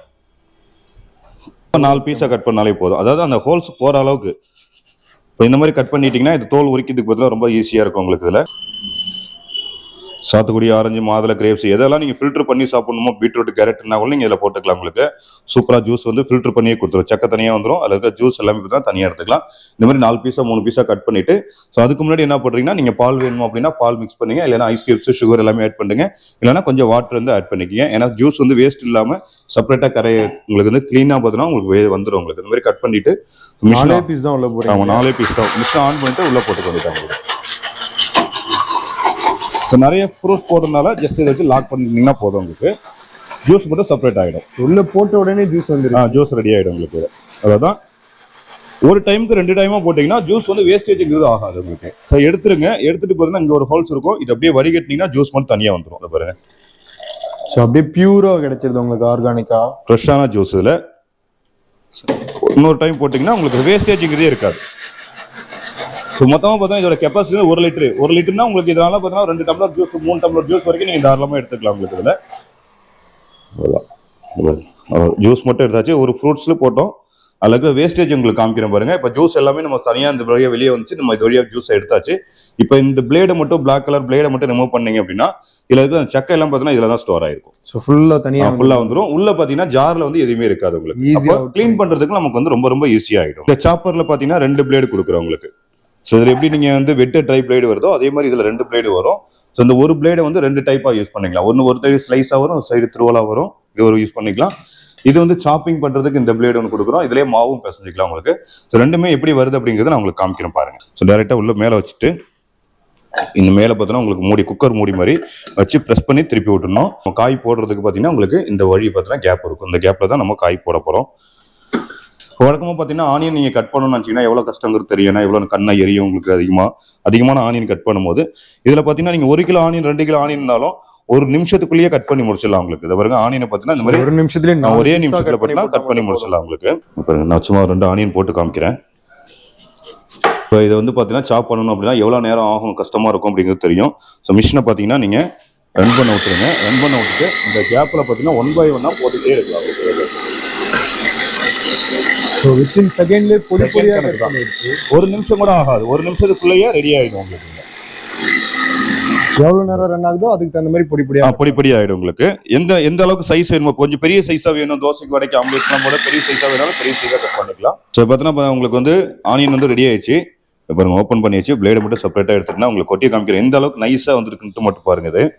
நாலு பீஸாக கட் பண்ணாலே போதும் அதாவது அந்த ஹோல்ஸ் போகிற அளவுக்கு இப்போ இந்த மாதிரி கட் பண்ணிட்டீங்கன்னா இது தோல் உரிக்கிறதுக்கு பதிலாக ரொம்ப ஈஸியாக இருக்கும் உங்களுக்கு இதில் சாத்துக்குடி ஆரஞ்சு மாதுளை கிரேப்ஸ் எதெல்லாம் நீங்க ஃபில்டர் பண்ணி சாப்பிடணுமோ பீட்ரூட் கேரட்னா கூட நீங்க இதில் போட்டுக்கலாம் உங்களுக்கு சூப்பரா ஜூஸ் வந்து ஃபில்டர் பண்ணியே கொடுத்துரும் சக்க தனியா வந்துடும் அதில் இருக்க ஜூஸ் எல்லாமே தான் தனியா எடுத்துக்கலாம் இந்த மாதிரி நாலு பீஸா மூணு பீஸா கட் பண்ணிட்டு ஸோ அதுக்கு முன்னாடி என்ன பண்றீங்கன்னா நீங்க பால் வேணுமோ அப்படின்னா பால் மிக்ஸ் பண்ணுங்க இல்லைன்னா ஐஸ் கியூப்ஸ் சுகர் எல்லாமே ஆட் பண்ணுங்க இல்லைன்னா கொஞ்சம் வாட்டர் வந்து ஆட் பண்ணிக்கங்க ஏன்னா ஜூஸ் வந்து வேஸ்ட் இல்லாம செப்பரேட்டா கரைய உங்களுக்கு வந்து கிளீனா பார்த்தீங்கன்னா உங்களுக்கு வே- வந்துரும் உங்களுக்கு இந்த மாதிரி கட் பண்ணிட்டு நாலே மிஷின் பீஸ் தான் உள்ள அவங்க போறீங்க நாலே பீஸ் தான் மிஷின் ஆன் பண்ணிட்டு உள்ள போட்டு வந்துட்டாங்க ஸோ நிறைய ஃப்ரூட்ஸ் போடுறதுனால ஜஸ்ட் இதை வச்சு லாக் பண்ணிட்டீங்கன்னா போதும் உங்களுக்கு ஜூஸ் மட்டும் செப்பரேட் ஆகிடும் உள்ள போட்ட உடனே ஜூஸ் வந்துருக்கு ஆ ஜூஸ் ரெடி ஆகிடும் உங்களுக்கு அதான் ஒரு டைமுக்கு ரெண்டு டைமா போட்டிங்கன்னா ஜூஸ் வந்து வேஸ்டேஜ்ங்கிறது ஆகாது உங்களுக்கு ஸோ எடுத்துருங்க எடுத்துட்டு போதுன்னா இங்கே ஒரு ஹோல்ஸ் இருக்கும் இது அப்படியே வடிகட்டினீங்கன்னா ஜூஸ் மட்டும் தனியாக வந்துடும் அதை பாருங்க ஸோ அப்படியே பியூரா கிடைச்சிருது உங்களுக்கு ஆர்கானிக்கா ஃப்ரெஷ்ஷான ஜூஸ் இதில் இன்னொரு டைம் போட்டிங்கன்னா உங்களுக்கு வேஸ்டேஜுங்கிறதே இருக்காது ஸோ மொத்தமாக பார்த்தீங்கன்னா இதோட கெப்பாசிட்டி ஒரு லிட்டரு ஒரு லிட்டர்னா உங்களுக்கு இதனால பார்த்தீங்கன்னா ரெண்டு டம்ளர் ஜூஸ் மூணு டம்ளர் ஜூஸ் வரைக்கும் நீங்கள் தாராளமாக எடுத்துக்கலாம் உங்களுக்கு இதில் ஜூஸ் மட்டும் எடுத்தாச்சு ஒரு ஃப்ரூட்ஸில் போட்டோம் அதில் இருக்கிற வேஸ்டேஜ் உங்களுக்கு காமிக்கிறேன் பாருங்க இப்போ ஜூஸ் எல்லாமே நம்ம தனியாக இந்த வழியாக வெளியே வந்துச்சு நம்ம இது வழியாக ஜூஸ் எடுத்தாச்சு இப்போ இந்த பிளேடை மட்டும் பிளாக் கலர் பிளேடை மட்டும் ரிமூவ் பண்ணீங்க அப்படின்னா இதில் இருக்கிற அந்த சக்கை எல்லாம் பார்த்தீங்கன்னா இதில் தான் ஸ்டோர் ஆயிருக்கும் ஸோ ஃபுல்லா தனியா ஃபுல்லா வந்துரும் உள்ள பாத்தீங்கன்னா ஜார்ல வந்து எதுவுமே இருக்காது உங்களுக்கு Easy ஆ க்ளீன் பண்றதுக்கு நமக்கு வந்து ரொம்ப ரொம்ப ஈஸி ஆயிடும் இந்த சாப்பர்ல பாத்தீங்கன்னா ரெண்டு பிளேடு கொடுக்குறோம் உங்களுக்கு ஸோ இதில் எப்படி நீங்க வந்து வெட்டு ட்ரை பிளேடு வருதோ அதே மாதிரி இதுல ரெண்டு பிளேடு வரும் ஸோ இந்த ஒரு பிளேடை வந்து ரெண்டு டைப்பா யூஸ் பண்ணிக்கலாம் ஒன்னு ஒரு சைடு ஸ்லைஸா வரும் ஒரு சைடு திருவலா வரும் இது ஒரு யூஸ் பண்ணிக்கலாம் இது வந்து சாப்பிங் பண்றதுக்கு இந்த பிளேடு ஒன்று கொடுக்குறோம் இதுலயே மாவும் பிசைஞ்சிக்கலாம் உங்களுக்கு ஸோ ரெண்டுமே எப்படி வருது அப்படிங்கறத நான் உங்களுக்கு காமிக்கிறேன் பாருங்க ஸோ டேரெக்டா உள்ள மேல வச்சுட்டு இந்த மேலே பார்த்தீங்கன்னா உங்களுக்கு மூடி குக்கர் மூடி மாதிரி வச்சு ப்ரெஸ் பண்ணி திருப்பி விட்டுறணும் நம்ம காய் போடுறதுக்கு பார்த்தீங்கன்னா உங்களுக்கு இந்த வழி பார்த்தீங்கன்னா கேப் இருக்கும் இந்த கேப்பில் தான் நம்ம காய் போட போகிறோம் வழக்கமாக பார்த்தீங்கன்னா ஆனியன் நீங்கள் கட் பண்ணணும்னு நினச்சிங்கன்னா எவ்வளோ கஷ்டங்கிறது தெரியும் ஏன்னா எவ்வளோ கண்ணை எரியும் உங்களுக்கு அதிகமாக அதிகமான ஆனியன் கட் பண்ணும்போது இதில் பார்த்தீங்கன்னா நீங்கள் ஒரு கிலோ ஆனியன் ரெண்டு கிலோ ஆனியன்னாலும் ஒரு நிமிஷத்துக்குள்ளேயே கட் பண்ணி முடிச்சிடலாம் உங்களுக்கு இதை பாருங்க ஆனியனை பார்த்தீங்கன்னா இந்த மாதிரி ஒரு நிமிஷத்துல நான் ஒரே நிமிஷத்துல பார்த்தீங்கன்னா கட் பண்ணி முடிச்சிடலாம் உங்களுக்கு பாருங்க நான் சும்மா ரெண்டு ஆனியன் போட்டு காமிக்கிறேன் இப்போ இதை வந்து பார்த்தீங்கன்னா சாப் பண்ணணும் அப்படின்னா எவ்வளோ நேரம் ஆகும் கஷ்டமா இருக்கும் அப்படிங்கிறது தெரியும் ஸோ மிஷினை பார்த்தீங்கன்னா நீங்க ரன் பண்ண விட்டுருங்க ரன் பண்ண விட்டுட்டு இந்த கேப்பில் பார்த்தீங்கன்னா ஒன் பை ஒன்னா போட்டுட்டே இருக்கலாம் உங்களுக்கு. ஸோ வித்தின் செகண்ட்லேயே பொடி Second பொடியா கணக்கு cut தான். பண்ணிடுச்சு. ஒரு நிமிஷம் கூட ஆகாது ஒரு நிமிஷத்துக்குள்ளேயே ரெடி ஆயிடும் உங்களுக்கு எவ்வளவு நேரம் ரன் ஆகுதோ அதுக்கு தகுந்த மாதிரி பொடி பொடியா ஆ, பொடி பொடி ஆயிடும் உங்களுக்கு எந்த எந்த அளவுக்கு சைஸ் வேணுமோ கொஞ்சம் பெரிய சைஸா வேணும் தோசைக்கு வடைக்கு ஆம்லேட்லாம் போட பெரிய சைஸா வேணாலும் பெரிய சைஸா கட் பண்ணிக்கலாம் ஸோ பார்த்தீங்கன்னா உங்களுக்கு வந்து ஆனியன் வந்து ரெடி ஆயிடுச்சு இப்ப பாருங்க ஓப்பன் பண்ணி வச்சு பிளேடு மட்டும் செப்பரேட்டா எடுத்துட்டுனா உங்களுக்கு கொட்டி காமிக்கிறேன் எந்த அளவுக்கு நைஸா வந்துருக்குன்ட்டு மட்டும் பாருங்க இது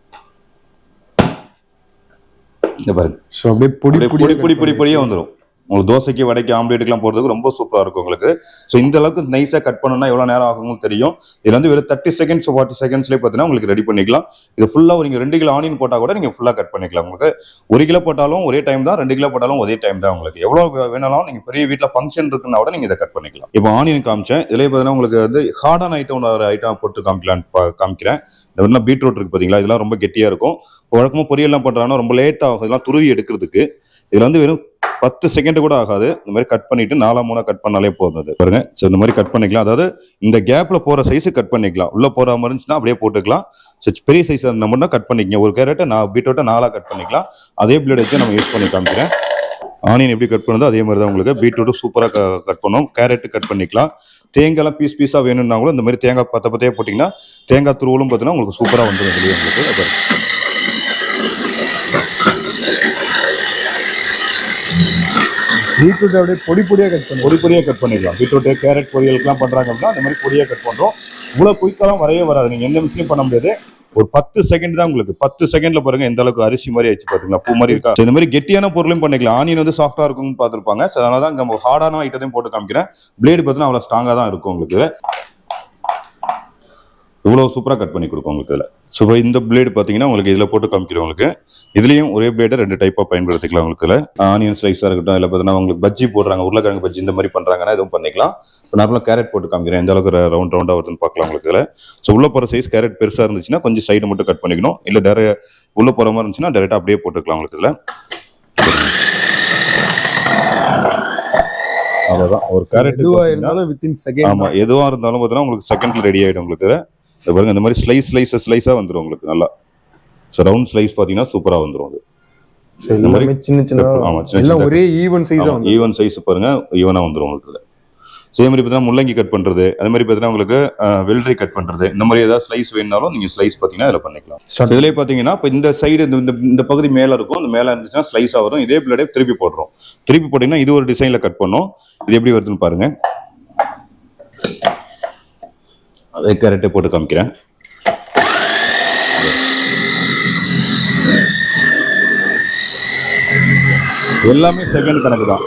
இந்த பாருங்க ஸோ அப்படியே பொடி அப்படியே பொடி பொடி பொடி பொடியே வந்துடும் உங்களுக்கு தோசைக்கு வடைக்கு ஆம்லேட்டுக்குலாம் போடுறதுக்கு ரொம்ப சூப்பரா இருக்கும் உங்களுக்கு ஸோ இந்த அளவுக்கு நைஸா கட் பண்ணணும்னா எவ்வளவு நேரம் ஆகும்னு தெரியும் இது வந்து வெறும் தேர்ட்டி செகண்ட்ஸ் ஃபார்ட்டி செகண்ட்ஸ்லேயே பார்த்தீங்கன்னா உங்களுக்கு ரெடி பண்ணிக்கலாம் இது ஃபுல்லா நீங்க ரெண்டு கிலோ ஆனியன் போட்டா கூட நீங்க ஃபுல்லா கட் பண்ணிக்கலாம் உங்களுக்கு ஒரு கிலோ போட்டாலும் ஒரே டைம் தான் ரெண்டு கிலோ போட்டாலும் ஒரே டைம் தான் உங்களுக்கு எவ்வளவு வேணாலும் நீங்க பெரிய வீட்ல ஃபங்க்ஷன் இருக்குன்னா கூட நீங்க இதை கட் பண்ணிக்கலாம் இப்போ ஆனியன் காமிச்சேன் இதுல பார்த்தீங்கன்னா உங்களுக்கு வந்து ஹார்டான ஐட்டம் ஒரு ஐட்டம் போட்டு காமிக்கலான்னு பா- காமிக்கிறேன் இந்த மாதிரி பீட்ரூட் இருக்கு பாத்தீங்களா இதெல்லாம் ரொம்ப கெட்டியா இருக்கும் வழக்கமா பொரியல்லாம் பண்றாங்கன்னா ரொம்ப லேட் ஆகும் இதெல்லாம் துருவி எடுக்கிறதுக்கு இதுல வந்து வெறும் பத்து செகண்ட் கூட ஆகாது இந்த மாதிரி கட் பண்ணிட்டு நாலா மூணா கட் பண்ணாலே போதும் அது பாருங்க ஸோ இந்த மாதிரி கட் பண்ணிக்கலாம் அதாவது இந்த கேப்ல போற சைஸ் கட் பண்ணிக்கலாம் உள்ள போற மாதிரி இருந்துச்சுன்னா அப்படியே போட்டுக்கலாம் ஸோ பெரிய சைஸ் நம்ம கட் பண்ணிக்கங்க ஒரு கேரட்டை நான் பீட்ரூட்டை நாலா கட் பண்ணிக்கலாம் அதே பிளேட் வச்சு நம்ம யூஸ் பண்ணி காமிக்கிறேன் ஆனியன் எப்படி கட் பண்ணுதோ அதே மாதிரி தான் உங்களுக்கு பீட்ரூட்டும் சூப்பராக கட் பண்ணும் கேரட்டு கட் பண்ணிக்கலாம் தேங்காய்லாம் பீஸ் பீஸாக வேணும்னா கூட இந்த மாதிரி தேங்காய் பத்த பத்தையே போட்டிங்கன்னா தேங்காய் துருவலும் பார்த்தீங்கன்னா உங்களுக்கு சூப்பராக வந்துடும் இதுலேயே உங்களுக்கு அது பாருங்க. பீட்ரூட் அப்படியே பொடி பொடியா கட் பண்ணுவோம் பொடி பொடியாக கட் பண்ணிக்கலாம் பீட்ரூட் கேரட் பொரியலுக்குலாம் பண்றாங்க அப்படின்னா அந்த மாதிரி பொடியாக கட் பண்றோம் இவ்வளவு குயிக்காலாம் வரையே வராது நீங்க எந்த மிஷினும் பண்ண முடியாது ஒரு பத்து செகண்ட் தான் உங்களுக்கு பத்து செகண்ட்ல பாருங்க எந்த அளவுக்கு அரிசி மாதிரி ஆயிடுச்சு பாத்தீங்களா பூ மாதிரி இருக்கா So, இந்த மாதிரி கெட்டியான பொருளையும் பண்ணிக்கலாம் ஆனியன் வந்து சாஃப்டா இருக்கும்னு பார்த்திருப்பாங்க சரி அதனால தான் நம்ம ஹார்டான ஐட்டத்தையும் போட்டு காமிக்கிறேன் பிளேடு பார்த்தீங்கன்னா அவ்வளவு ஸ்ட்ராங்கா தான் இருக்கும் உங்களுக்கு இவ்வளவு சூப்பரா கட் பண்ணி கொடுக்கும் உங்களுக்கு இதுல ஸோ இப்போ இந்த பிளேடு பார்த்தீங்கன்னா உங்களுக்கு இதில் போட்டு காமிக்கிறோம் உங்களுக்கு இதுலயும் ஒரே பிளேடை ரெண்டு டைப்பாக பயன்படுத்திக்கலாம் உங்களுக்கு இதில் ஆனியன் ஸ்லைஸாக இருக்கட்டும் இல்லை பார்த்தீங்கன்னா உங்களுக்கு பஜ்ஜி போடுறாங்க உருளைக்கிழங்கு பஜ்ஜி இந்த மாதிரி பண்ணுறாங்கன்னா இதுவும் பண்ணிக்கலாம் இப்போ நார்மலாக கேரட் போட்டு காமிக்கிறேன் எந்த அளவுக்கு ரவுண்ட் ரவுண்டாக வருதுன்னு பார்க்கலாம் உங்களுக்கு இதில் ஸோ உள்ள போகிற சைஸ் கேரட் பெருசாக இருந்துச்சுன்னா கொஞ்சம் சைடு மட்டும் கட் பண்ணிக்கணும் இல்லை டேர உள்ள போகிற மாதிரி இருந்துச்சுன்னா டேரெக்டாக அப்படியே போட்டுக்கலாம் உங்களுக்கு இதில் அவ்வளோதான் ஒரு கேரட் எதுவா இருந்தாலும் வித்தின் செகண்ட் ஆமா எதுவா இருந்தாலும் பார்த்தீங்கன்னா உங்களுக்கு செகண்ட்ல ரெடி ஆயிடும் உங்களுக்கு இந்த பாருங்க இந்த மாதிரி ஸ்லைஸ் ஸ்லைஸ் ஸ்லைஸா வந்துரும் உங்களுக்கு நல்லா ஸோ ரவுண்ட் ஸ்லைஸ் பாத்தீங்கன்னா சூப்பரா வந்துரும் அது இந்த மாதிரி எல்லாமே சின்ன சின்ன ஆமா, சின்ன எல்லாம் சின்ன ஒரே ஈவன் சைஸா வந்து ஈவன் சைஸ் பாருங்க ஈவனா வந்துரும் உங்களுக்கு இதுல. அதே மாதிரி பார்த்தீங்கன்னா முள்ளங்கி கட் பண்றது அதே மாதிரி பார்த்தீங்கன்னா உங்களுக்கு அஹ், வெள்ளரி கட் பண்றது இந்த மாதிரி ஏதாவது ஸ்லைஸ் வேணுனாலும் நீங்க ஸ்லைஸ் பாத்தீங்கன்னா இதுல பண்ணிக்கலாம் Start. இதுலயே பாத்தீங்கன்னா இப்போ இந்த சைடு இந்த இந்த பகுதி மேல இருக்கும் இந்த மேல இருந்துச்சுன்னா ஸ்லைஸா வரும் இதே பிளேடே திருப்பி போடுறோம் திருப்பி போட்டீங்கன்னா இது ஒரு டிசைன்ல கட் பண்ணோம் இது எப்படி வருதுன்னு பாருங்க அதே கேரட்டே போட்டு காமிக்கிறேன் எல்லாமே செகண்ட் கணக்கு தான்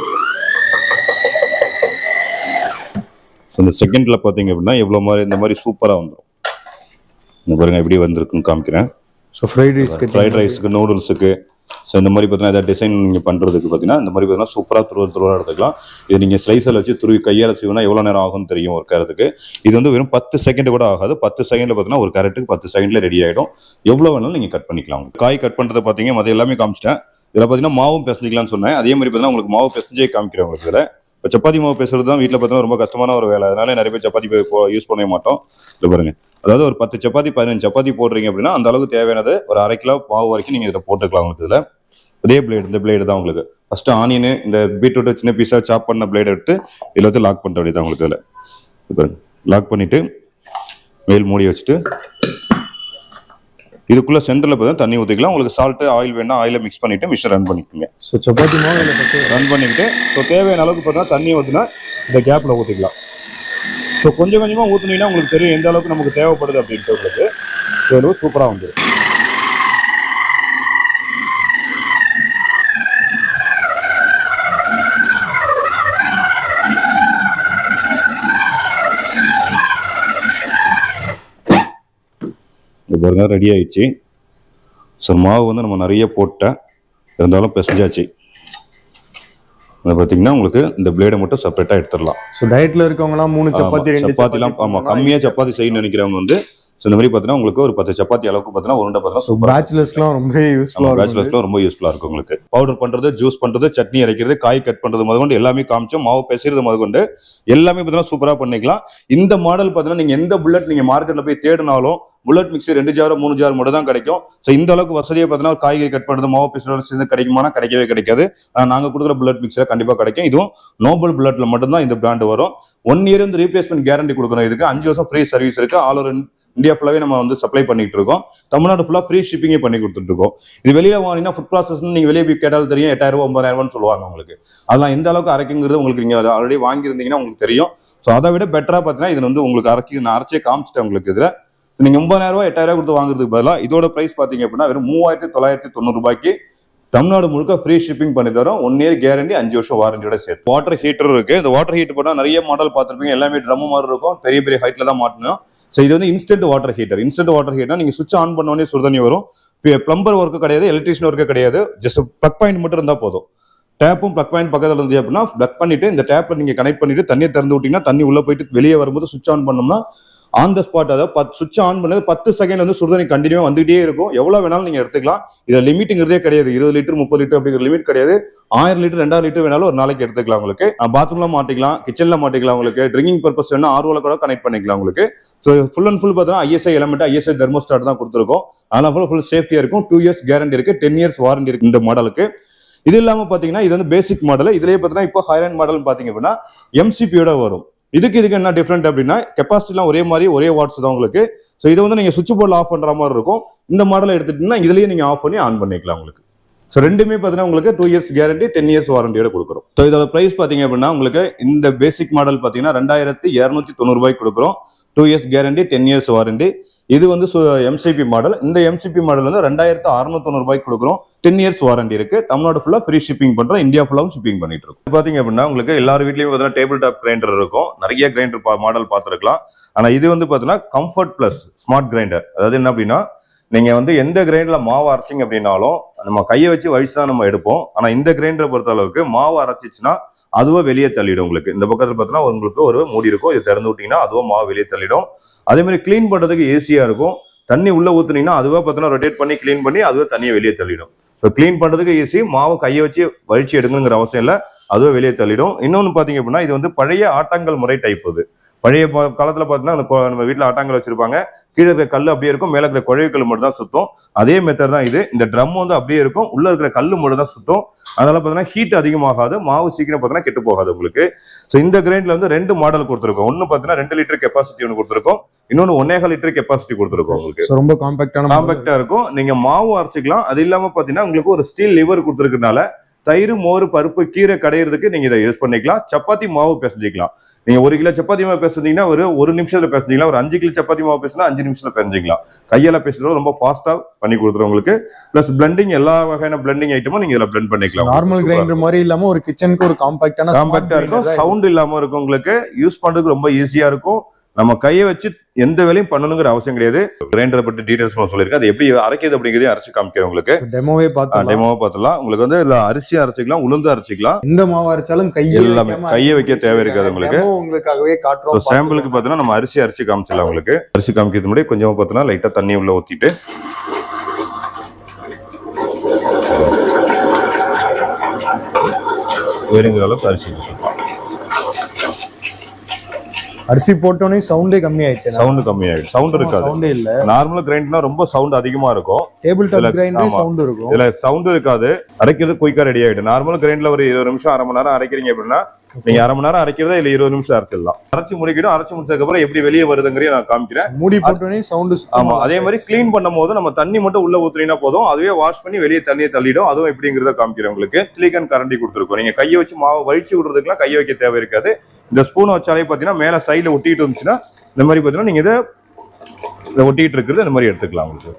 ஸோ இந்த செகண்ட்ல பார்த்தீங்க அப்படின்னா எவ்வளோ மாதிரி இந்த மாதிரி சூப்பராக வந்துடும் இந்த பாருங்க எப்படி வந்திருக்குன்னு காமிக்கிறேன் ஸோ ஃப்ரைட் ரைஸ் ஃப்ரைட் ரைஸுக்கு நூடுல்ஸுக்கு ஸோ இந்த மாதிரி பார்த்தீங்கன்னா ஏதாவது டிசைன் நீங்கள் பண்ணுறதுக்கு பார்த்தீங்கன்னா இந்த மாதிரி பார்த்தீங்கன்னா சூப்பராக துருவ துருவா எடுத்துக்கலாம் இது நீங்கள் ஸ்லைஸில் வச்சு துருவி கையால் செய்வோம்னா எவ்வளோ நேரம் ஆகும்னு தெரியும் ஒரு கேரட்டுக்கு இது வந்து வெறும் பத்து செகண்ட் கூட ஆகாது பத்து செகண்டில் பார்த்தீங்கன்னா ஒரு கேரட்டுக்கு பத்து செகண்ட்ல ரெடி ஆகிடும் எவ்வளோ வேணாலும் நீங்கள் கட் பண்ணிக்கலாம் உங்களுக்கு காய் கட் பண்ணுறதை பார்த்தீங்க மற்ற எல்லாமே காமிச்சிட்டேன் இதில் பார்த்தீங்கன்னா மாவும் பிசைஞ்சிக்கலாம்னு சொன்னேன் அதே மாதிரி பார்த்தீங்கன்னா உங்களுக்கு மாவு பிசைஞ்சே காமிக்கிறேன் உங்களுக்கு இதில் இப்போ சப்பாத்தி மாவு பேசுறது தான் வீட்டில் பார்த்தீங்கன்னா ரொம்ப கஷ்டமான ஒரு வேலை அதனால நிறைய பேர் சப்பாத்தி யூஸ் பண்ணவே மாட்டோம் இது பாருங்க அதாவது ஒரு பத்து சப்பாத்தி பதினஞ்சு சப்பாத்தி போடுறீங்க அப்படின்னா அந்த அளவுக்கு தேவையானது ஒரு அரை கிலோ மாவு வரைக்கும் நீங்கள் இதை போட்டுக்கலாம் உங்களுக்கு இதில் இதே பிளேடு இந்த பிளேடு தான் உங்களுக்கு ஃபர்ஸ்ட் ஆனியன் இந்த பீட்ரூட் சின்ன பீஸாக சாப் பண்ண பிளேட் எடுத்து இதில் வந்து லாக் பண்ணுற வேண்டியது உங்களுக்கு இதில் இப்போ லாக் பண்ணிட்டு மேல் மூடி வச்சுட்டு இதுக்குள்ள சென்டரில் பார்த்தா தண்ணி ஊற்றிக்கலாம் உங்களுக்கு சால்ட்டு ஆயில் வேணா ஆயில மிக்ஸ் பண்ணிட்டு மிஷின் ரன் பண்ணிக்கோங்க ஸோ சப்பாத்தி மாவு இதில் பட்டு ரன் பண்ணிக்கிட்டு ஸோ தேவையான அளவுக்கு பார்த்தீங்கன்னா தண்ணி ஊற்றினா இந்த கேப்பில் ஊற்றிக்கலாம் ஸோ கொஞ்சம் கொஞ்சமாக ஊற்றுனீங்கன்னா உங்களுக்கு தெரியும் எந்த அளவுக்கு நமக்கு தேவைப்படுது அப்படின்ட்டு உங்களுக்கு ஸோ சூப்பராக வந்துடும் இது பாருங்க ரெடி ஆயிடுச்சு ஸோ மாவு வந்து நம்ம நிறைய போட்டேன் இருந்தாலும் பிசைஞ்சாச்சு அது பார்த்தீங்கன்னா உங்களுக்கு இந்த பிளேடை மட்டும் செப்பரேட்டாக எடுத்துடலாம் ஸோ டயட்ல இருக்கவங்கலாம் மூணு சப்பாத்தி ரெண்டு சப்பாத்திலாம் ஆமா கம்மியா சப்பாத்தி செய்யணும்னு நினைக்கிறவங்க வந்து so இந்த மாதிரி பார்த்தீங்கன்னா உங்களுக்கு ஒரு பத்து சப்பாத்தி அளவுக்கு பார்த்தீங்கன்னா உருண்டை பார்த்தீங்கன்னா ஸோ பேச்சுலர்ஸ்க்குலாம் ரொம்ப யூஸ்ஃபுல்லாக இருக்கும் பேச்சுலர்ஸ்லாம் ரொம்ப யூஸ்ஃபுல்லா இருக்கும் உங்களுக்கு பவுடர் பண்றது ஜூஸ் பண்றது சட்னி அரைக்கிறது காய் கட் பண்றது முதற்கொண்டு எல்லாமே காமிச்சோம் மாவு பிசைறது முதற்கொண்டு எல்லாமே பார்த்தீங்கன்னா சூப்பரா பண்ணிக்கலாம் இந்த மாடல் பார்த்தீங்கன்னா நீங்க எந்த புல்லட் நீங்க மார்க்கெட்ல போய் தேடினாலும் புல்லட் மிக்ஸி ரெண்டு ஜார் மூணு ஜார் மட்டும் தான் கிடைக்கும் ஸோ இந்த அளவுக்கு வசதியை பார்த்தீங்கன்னா ஒரு காய்கறி கட் பண்றது மாவு பிசைறது சேர்ந்து கிடைக்குமானா கிடைக்கவே கிடைக்காது ஆனா நாங்க கொடுக்குற புல்லட் மிக்ஸில் கண்டிப்பா கிடைக்கும் இதுவும் நோபல் புல்லட்ல மட்டும்தான் இந்த பிராண்ட் வரும் ஒன் இயர் வந்து ரீப்ளேஸ்மெண்ட் கேரண்டி கொடுக்கணும் இதுக்கு அஞ்சு வருஷம் ஃப்ரீ சர்வீஸ் இருக்கு ஆல் ஓவர் இந்தியா ஃபுல்லாவே நம்ம வந்து சப்ளை பண்ணிட்டு இருக்கோம் தமிழ்நாடு ஃபுல்லா ஃப்ரீ ஷிப்பிங்கே பண்ணி கொடுத்துட்டு இருக்கோம் இது வெளியில வாங்கினா ஃபுட் ப்ராசஸ் நீங்க வெளியே போய் கேட்டாலும் தெரியும் எட்டாயிரம் ரூபாய் ஒன்பதாயிரம் ரூபான்னு சொல்லுவாங்க உங்களுக்கு அதெல்லாம் எந்த அளவுக்கு அரைக்குங்கிறது உங்களுக்கு நீங்க ஆல்ரெடி வாங்கியிருந்தீங்கன்னா உங்களுக்கு தெரியும் ஸோ அதை விட பெட்டரா பார்த்தீங்கன்னா இது வந்து உங்களுக்கு அரைக்கி நான் அரைச்சே காமிச்சிட்டேன் உங்களுக்கு இதுல நீங்க ஒன்பதாயிரம் ரூபாய் எட்டாயிரம் ரூபாய் கொடுத்து வாங்குறதுக்கு பதிலாக இதோட பிரைஸ் பாத்தீங்க அப்படின்னா வெறும் மூவாயிரத்தி தொள்ளாயிரத்தி தொண்ணூறு ரூபாய்க்கு தமிழ்நாடு முழுக்க ஃப்ரீ ஷிப்பிங் பண்ணி தரோம் ஒன் இயர் கேரண்டி அஞ்சு வருஷம் வாரண்டியோட சேர்த்து வாட்டர் ஹீட்டர் இருக்கு இந்த வாட்டர் ஹீட்டர் போனா நிறைய மாடல் பார்த்திருப்பீங்க எல்லாமே ட்ரம் மாதிரி இருக்கும் பெரிய பெரிய ஹைட்ல தான் மாட்டணும் ஸோ இது வந்து instant water heater instant water heater நீங்க சுவிட்ச் ஆன் பண்ண உடனே சுடுதண்ணி வரும் பிளம்பர் ஒர்க்கு கிடையாது எலக்ட்ரிஷியன் ஒர்க்கு கிடையாது ஜஸ்ட் ப்ளக் பாயிண்ட் மட்டும் இருந்தா போதும் டேப்பும் ப்ளக் பாயிண்ட் பக்கத்துல இருந்து அப்படின்னா ப்ளக் பண்ணிட்டு இந்த டேப்ல நீங்க கனெக்ட் பண்ணிட்டு தண்ணியை திறந்து விட்டீங்கன்னா தண்ணி உள்ள போயிட்டு வெளியே வரும்போது சுவிட்ச் ஆன் பண்ணோம்னா ஆன் த ஸ்பாட் அதாவது பத்து சுவிட்ச் ஆன் பண்ணது பத்து செகண்ட் வந்து சுடுதண்ணி கண்டினியூ வந்துகிட்டே இருக்கும் எவ்வளவு வேணாலும் நீங்க எடுத்துக்கலாம் இதுல லிமிட்டுங்கிறதே கிடையாது இருபது லிட்டர் முப்பது லிட்டர் அப்படிங்கிற லிமிட் கிடையாது ஆயிரம் லிட்டர் ரெண்டாயிரம் லிட்டர் வேணாலும் ஒரு நாளைக்கு எடுத்துக்கலாம் உங்களுக்கு பாத்ரூம்ல மாட்டிக்கலாம் கிச்சன்ல மாட்டிக்கலாம் உங்களுக்கு ட்ரிங்கிங் பர்பஸ் வேணா ஆர்வல கூட கனெக்ட் பண்ணிக்கலாம் உங்களுக்கு ஸோ ஃபுல் அண்ட் ஃபுல் பார்த்தீங்கன்னா ஐஎஸ்ஐ எலமெண்ட் ஐஎஸ்ஐ தெர்மோஸ்டாட் தான் கொடுத்துருக்கோம் அதனால ஃபுல் சேஃப்டியா இருக்கும் டூ இயர்ஸ் கேரண்டி இருக்கு டென் இயர்ஸ் வாரண்டி இருக்கு இந்த மாடலுக்கு இது இல்லாம பாத்தீங்கன்னா இது வந்து பேசிக் மாடல் இதுலயே பாத்தீங்கன்னா இப்போ ஹைரண்ட் மாடல் பாத்தீங்க அப்படின்னா எம்சிபியோட வரும் இதுக்கு இதுக்கு என்ன டிஃப்ரெண்ட் அப்படின்னா கெப்பாசிட்டிலாம் ஒரே மாதிரி ஒரே வாட்ஸ் தான் உங்களுக்கு ஸோ இதை வந்து நீங்க சுவிட்ச் போர்டில் ஆஃப் பண்ற மாதிரி இருக்கும் இந்த மாடலை எடுத்துட்டீங்கன்னா இதுலயே நீங்க ஆஃப் பண்ணி ஆன் பண்ணிக்கலாம் உங்களுக்கு ஸோ ரெண்டுமே பார்த்தீங்கன்னா உங்களுக்கு two years guarantee ten years வாரண்டியோட கொடுக்குறோம் ஸோ இதோட ப்ரைஸ் பார்த்தீங்க அப்படின்னா உங்களுக்கு இந்த பேசிக் மாடல் பார்த்தீங்கன்னா ரெண்டாயிரத்தி இரநூத்தி தொண்ணூறுபாய்க்கு கொடுக்குறோம் two years guarantee ten years warranty இது வந்து எம்சிபி மாடல் இந்த எம்சிபி மாடல் வந்து ரெண்டாயிரத்து அறுநூத்தொண்ணூறுபாய்க்கு கொடுக்குறோம் டென் இயர்ஸ் வாரண்டி இருக்கு தமிழ்நாடு ஃபுல்லா ஃப்ரீ ஷிப்பிங் பண்றோம் இந்தியா ஃபுல்லாவும் ஷிப்பிங் பண்ணிட்டு இருக்கோம் இது பாத்தீங்க அப்படின்னா உங்களுக்கு எல்லார் வீட்லயும் பார்த்தீங்கன்னா டேபிள் டாப் கிரைண்டர் இருக்கும் நிறைய கிரைண்டர் மாடல் பார்த்துருக்கலாம் ஆனா இது வந்து பாத்தீங்கன்னா கம்ஃபர்ட் பிளஸ் ஸ்மார்ட் கிரைண்டர் அதாவது என்ன அப்படின்னா நீங்க வந்து எந்த கிரைண்டர்ல மாவு அரைச்சிங்க அப்படின்னாலும் நம்ம கையை வச்சு வழிச்சு தான் நம்ம எடுப்போம் ஆனா இந்த கிரைண்டரை பொறுத்த அளவுக்கு மாவு அரைச்சிச்சுன்னா அதுவா வெளியே தள்ளிடும் உங்களுக்கு இந்த பக்கத்துல பார்த்தீங்கன்னா உங்களுக்கு ஒரு மூடி இருக்கும் இது திறந்து விட்டீங்கன்னா அதுவும் மாவு வெளியே தள்ளிடும் அதே மாதிரி க்ளீன் பண்றதுக்கு ஈஸியா இருக்கும் தண்ணி உள்ள ஊத்துனீங்கன்னா அதுவா பார்த்தீங்கன்னா ரொட்டேட் பண்ணி க்ளீன் பண்ணி அதுவே தண்ணியை வெளியே தள்ளிடும் ஸோ க்ளீன் பண்றதுக்கு ஈஸி மாவு கையை வச்சு வழிச்சு எடுக்கணுங்கிற அவசியம் இல்லை அதுவே வெளியே தள்ளிடும் இன்னொன்று பார்த்தீங்க அப்படின்னா இது வந்து பழைய ஆட்டாங்கல் முறை டைப் இது பழைய பா- காலத்துல பார்த்தீங்கன்னா அந்த கொ- நம்ம வீட்டில் ஆட்டாங்கல் வச்சிருப்பாங்க கீழே இருக்கிற கல் அப்படியே இருக்கும் மேலே இருக்கிற குழவி கல் மட்டும் தான் சுத்தும் அதே மெத்தட் தான் இது இந்த ட்ரம் வந்து அப்படியே இருக்கும் உள்ள இருக்கிற கல் மட்டும் தான் சுத்தும் அதனால பார்த்தீங்கன்னா ஹீட் அதிகமாகாது மாவு சீக்கிரம் பார்த்தீங்கன்னா கெட்டு போகாது உங்களுக்கு ஸோ இந்த கிரைண்ட்ல வந்து ரெண்டு மாடல் கொடுத்துருக்கோம் ஒன்னு பார்த்தீங்கன்னா ரெண்டு லிட்டர் கெப்பாசிட்டி ஒன்று கொடுத்துருக்கோம் இன்னொன்னு ஒன்னேகால் லிட்டர் கெப்பாசிட்டி கொடுத்துருக்கோம் உங்களுக்கு ஸோ ரொம்ப காம்பாக்டான காம்பேக்டா இருக்கும் நீங்க மாவு அரைச்சிக்கலாம் அது இல்லாம பாத்தீங்கன்னா உங்களுக்கு ஒரு ஸ்டீல் லிவர் கொடுத்துருக்கனால தயிர் மோர் பருப்பு கீரை கடையிறதுக்கு நீங்க இதை யூஸ் பண்ணிக்கலாம் சப்பாத்தி மாவு பிசைஞ்சிக்கலாம் நீங்க ஒரு கிலோ சப்பாத்தி மாவு பேசுறீங்கன்னா ஒரு ஒரு நிமிஷத்துல பேசுறீங்களா ஒரு அஞ்சு கிலோ சப்பாத்தி மாவு பேசினா அஞ்சு நிமிஷத்துல பிசைஞ்சிக்கலாம் கையால பேசுறது ரொம்ப ஃபாஸ்டா பண்ணி கொடுத்துரும் உங்களுக்கு பிளஸ் பிளண்டிங் எல்லா வகையான பிளண்டிங் ஐட்டமும் நீங்க இதுல பிளண்ட் பண்ணிக்கலாம் நார்மல் கிரைண்டர் மாதிரி இல்லாம ஒரு கிச்சனுக்கு ஒரு காம்பாக்டான காம்பாக்டா இருக்கும் சவுண்ட் இல்லாம இருக்கும் உங்களுக்கு யூஸ் பண்றதுக்கு ரொம்ப ஈஸியா இருக்கும் நம்ம கையை வச்சு எந்த வேலையும் பண்ணணுங்கிற அவசியம் கிடையாது கிரைண்டரை பற்றி டீடைல்ஸ் நான் சொல்லியிருக்கேன் அது எப்படி அரைக்கிறது அப்படிங்கிறதையும் அரைச்சு காமிக்கிறேன் உங்களுக்கு டெமோவே பார்த்தோம் டெமோவா பார்த்துலாம் உங்களுக்கு வந்து இதுல அரிசி அரைச்சிக்கலாம் உளுந்து அரைச்சிக்கலாம் எந்த மாவு அரைச்சாலும் கையை எல்லாமே, வைக்காம கையை வைக்க அரைச்சு தேவை இருக்காது உங்களுக்கு. demo உங்களுக்காகவே ஸோ காட்டுறோம் சாம்பிளுக்கு பார்த்தீங்கன்னா நம்ம அரிசி அரைச்சி காமிச்சிடலாம் உங்களுக்கு அரிசி காமிக்கிறது முன்னாடி கொஞ்சமா பார்த்தீங்கன்னா லைட்டா தண்ணி உள்ள ஊத்திட்டு வேணுங்கிற அளவுக்கு அரிசி ஊத்திக்கலாம். அரிசி போட்டோன்னே சவுண்டே கம்மி ஆயிடுச்சு சவுண்ட் கம்மியாயிடும் சவுண்ட் இருக்காது சவுண்டே இல்ல நார்மல் கிரைண்ட்னா ரொம்ப சவுண்ட் அதிகமா இருக்கும் டேபிள் இதுல- டாப் கிரைண்டரே ஆமா. சவுண்ட் இருக்கும் இதுல சவுண்ட் இருக்காது அரைக்கிறது குயிக்கா ரெடி ஆயிடும் நார்மல் கிரைண்ட்ல ஒரு இருபது நிமிஷம் அரை மணி நேரம் அரைக்கிறீங்க அப்படின்னா நீங்க அரை மணி நேரம் அரைக்கிறதா இல்ல இருபது நிமிஷம் அரைச்சிடலாம் அரைச்சு முடிக்கிடும் அரைச்சு முடிச்சதுக்கு அப்புறம் எப்படி வெளியே வருதுங்கிறதையும் நான் காமிக்கிறேன் மூடி போட்டோன்னே சவுண்ட் ஆமா அதே மாதிரி க்ளீன் பண்ணும் போது நம்ம தண்ணி மட்டும் உள்ள ஊத்துனீங்கன்னா போதும் அதுவே வாஷ் பண்ணி வெளியே தண்ணியை தள்ளிடும் அதுவும் எப்படிங்கிறத காமிக்கிறேன் உங்களுக்கு சிலிகன் கரண்டி கொடுத்துருக்கோம் நீங்க கையை வச்சு மாவு வழிச்சு விடுறதுக்குலாம் கையை வைக்க தேவை இருக்காது இந்த ஸ்பூனை வச்சாலே பாத்தீங்கன்னா மேல சைடுல ஒட்டிட்டு இருந்துச்சுன்னா இந்த மாதிரி பாத்தீங்கன்னா நீங்க இதை இதை ஒட்டிட்டு இருக்கிறது இந்த மாதிரி எடுத்துக்கலாம் உங்களுக்கு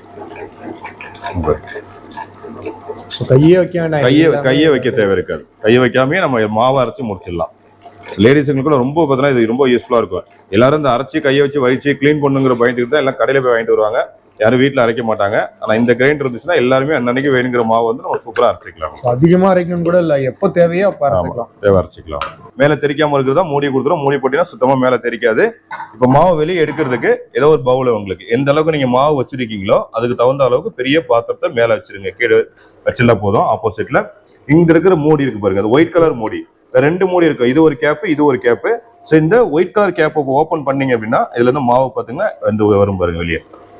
ஸோ கையே வைக்க வேண்டாம் கையை எல்லாமே கையை வைக்க தேவை இருக்காது கையை வைக்காமயே நம்ம மாவை அரைச்சு முடிச்சிடலாம் லேடிஸுங்களுக்கு கூட ரொம்ப பார்த்தீங்கன்னா இது ரொம்ப யூஸ்ஃபுல்லா இருக்கும் எல்லாரும் இந்த அரைச்சி கையை வச்சு வலிச்சு க்ளீன் பண்ணுங்கிற பயந்துட்டு தான் எல்லாம் கடையில போய் வாங்கிட்டு வருவாங்க யாரும் வீட்ல அரைக்க மாட்டாங்க ஆனா இந்த கிரைண்டர் இருந்துச்சுன்னா எல்லாருமே அன்னன்னைக்கு வேணுங்கிற மாவு வந்து நம்ம சூப்பரா அரைச்சிக்கலாம் So, அதிகமா அரைக்கணும்னு கூட இல்ல எப்போ தேவையோ அப்ப அரைச்சிக்கலாம் தேவை அரைச்சிக்கலாம் மேல தெரிக்காம இருக்கிறதா மூடி கொடுத்துரும் மூடி போட்டீங்கன்னா சுத்தமா மேல தெரிக்காது இப்ப மாவு வெளியே எடுக்கிறதுக்கு ஏதோ ஒரு பவுல் உங்களுக்கு எந்த அளவுக்கு நீங்க மாவு வச்சிருக்கீங்களோ அதுக்கு தகுந்த அளவுக்கு பெரிய பாத்திரத்தை மேல வச்சிருங்க கீழே வச்சிருந்தா போதும் ஆப்போசிட்ல இங்க இருக்கிற மூடி இருக்கு பாருங்க அது ஒயிட் கலர் மூடி இந்த ரெண்டு மூடி இருக்கு இது ஒரு கேப் இது ஒரு கேப் ஸோ இந்த ஒயிட் கலர் கேப்பை ஓபன் பண்ணீங்க அப்படின்னா இதுல இருந்து மாவு பாத்தீங்கன்னா வந்து வரும் பாருங்க வெளியே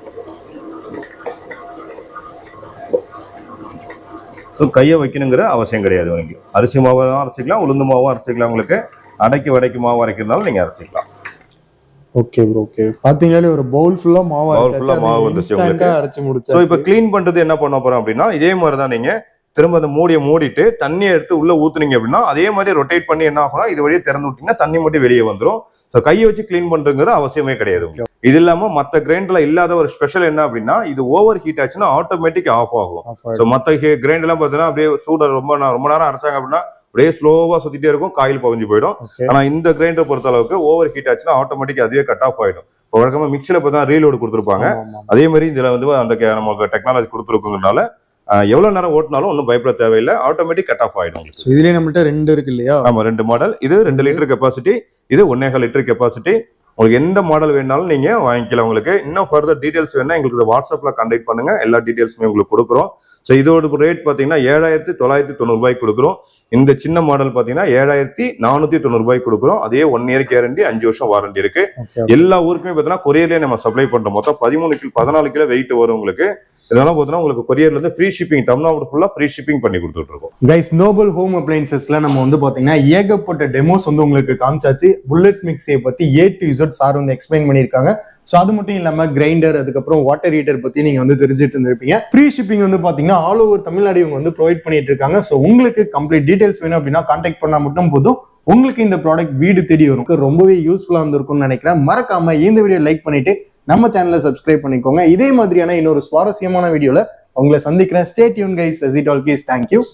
ஸோ கையை வைக்கணுங்கிற அவசியம் கிடையாது உங்களுக்கு அரிசி மாவும் அரைச்சிக்கலாம் உளுந்து மாவும் அரைச்சிக்கலாம் உங்களுக்கு அடைக்கு வடைக்கு மாவு அரைக்கிறதுனால நீங்க அரைச்சிக்கலாம் ஓகே ப்ரோ ஓகே பாத்தீங்கன்னாலே ஒரு பவுல் ஃபுல்லா மாவு Bowl அரைச்சாச்சு full ஆ அது மாவு வந்துச்சு instant ஆ உங்களுக்கு. அரைச்சு ஸோ முடிச்சாச்சு இப்போ க்ளீன் பண்றது என்ன பண்ண போறோம் அப்படின்னா இதே மாதிரி தான் நீங்க திரும்ப அந்த மூடியை மூடிட்டு தண்ணியை எடுத்து உள்ள ஊத்துனீங்க அப்படின்னா அதே மாதிரி ரொட்டேட் பண்ணி என்ன ஆகும்னா இது வழியே திறந்து விட்டீங்கன்னா தண்ணி மட்டும் வெளியே வந்துரும் ஸோ கையை வச்சு க்ளீன் பண்றதுங்கிற அவசியமே கிடையாது உங்களுக்கு. இது இல்லாம மத்த கிரைண்டர்ல இல்லாத ஒரு ஸ்பெஷல் என்ன அப்படின்னா இது ஓவர் ஹீட் ஆச்சுன்னா ஆட்டோமேட்டிக் ஆஃப் ஆகும் Off ஸோ ஆயிடும். மற்ற கிரைண்ட் எல்லாம் பார்த்தீங்கன்னா அப்படியே சூட ரொம்ப நா- ரொம்ப நேரம் அரைச்சாங்க அப்படின்னா அப்படியே ஸ்லோவா சுத்திட்டே இருக்கும் காயில் பவஞ்சு போயிடும் Okay. ஆனா இந்த கிரைண்டர் பொறுத்த அளவுக்கு ஓவர் ஹீட் ஆச்சுன்னா ஆட்டோமேட்டிக் அதுவே கட் ஆஃப் ஆயிடும் இப்போ வழக்கமா மிக்சில பார்த்தா ரீலோடு கொடுத்துருப்பாங்க ஆமா, ஆமா, ஆமா. அதே மாதிரி இதுல வந்து அந்த கே- நமக்கு டெக்னாலஜி கொடுத்துருக்குங்கிறனால ஆஹ், எவ்வளவு நேரம் ஓட்டினாலும் ஒன்றும் பயப்பட தேவையில்லை ஆட்டோமேட்டிக் கட் ஆஃப் ஆயிடும் உங்களுக்கு So, இதுலயே நம்மள்ட்ட ரெண்டு இருக்கு இல்லையா ஆமா ரெண்டு மாடல் இது ரெண்டு லிட்டர் கெப்பாசிட்டி இது ஒன்னேகால் லிட்டர் கெப்பாசிட்டி உங்களுக்கு எந்த மாடல் வேணாலும் நீங்க வாங்கிக்கலாம் உங்களுக்கு இன்னும் ஃபர்தர் டீடைல்ஸ் வேணா எங்களுக்கு வாட்ஸ்அப்ல கான்டாக்ட் பண்ணுங்க எல்லா டீடைல்ஸுமே உங்களுக்கு கொடுக்குறோம் ஸோ இதோட ரேட் பாத்தீங்கன்னா ஏழாயிரத்தி தொள்ளாயிரத்தி தொண்ணூறு ரூபாய்க்கு கொடுக்குறோம் இந்த சின்ன மாடல் பாத்தீங்கன்னா ஏழாயிரத்தி நானூத்தி தொண்ணூறு ரூபாய்க்கு கொடுக்குறோம் அதே ஒன் இயர் கேரண்டி அஞ்சு வருஷம் வாரண்டி இருக்கு ஓகே எல்லா ஊருக்குமே பார்த்தீங்கன்னா கொரியர்லயே நம்ம சப்ளை பண்றோம் மொத்தம் பதிமூணு கிலோ பதினாலு கிலோ வெயிட் வரும் உங்களுக்கு இதனால பார்த்தீங்கன்னா உங்களுக்கு கொரியர்ல இருந்து ஃப்ரீ ஷிப்பிங் தமிழ்நாடு ஃபுல்லா ஃப்ரீ ஷிப்பிங் பண்ணி கொடுத்துட்டு இருக்கோம் கைஸ் நோபல் ஹோம் அப்ளைன்சஸ்ல நம்ம வந்து பாத்தீங்கன்னா ஏகப்பட்ட டெமோஸ் வந்து உங்களுக்கு காமிச்சாச்சு புல்லட் மிக்ஸியை பத்தி ஏ டு இசட் சார் வந்து எக்ஸ்பிளைன் பண்ணியிருக்காங்க ஸோ அது மட்டும் இல்லாம கிரைண்டர் அதுக்கப்புறம் வாட்டர் ஹீட்டர் பத்தி நீங்க வந்து தெரிஞ்சுட்டு இருந்திருப்பீங்க ஃப்ரீ ஷிப்பிங் வந்து பாத்தீங்கன்னா ஆல் ஓவர் தமிழ்நாடு இவங்க வந்து ப்ரொவைட் பண்ணிட்டு இருக்காங்க ஸோ உங்களுக்கு கம்ப்ளீட் டீடைல்ஸ் வேணும் அப்படின்னா கான்டாக்ட் பண்ணா மட்டும் போதும் உங்களுக்கு இந்த ப்ராடக்ட் வீடு தேடி வரும் ரொம்பவே யூஸ்ஃபுல்லா இருந்திருக்கும்னு நினைக்கிறேன் மறக்காம இந்த வீடியோ லைக் பண்ணிட்டு நம்ம சேனலை சப்ஸ்கிரைப் பண்ணிக்கோங்க இதே மாதிரியான இன்னொரு சுவாரஸ்யமான வீடியோல உங்களை சந்திக்கிறேன் ஸ்டேட் யூன் guys acid all keys thank you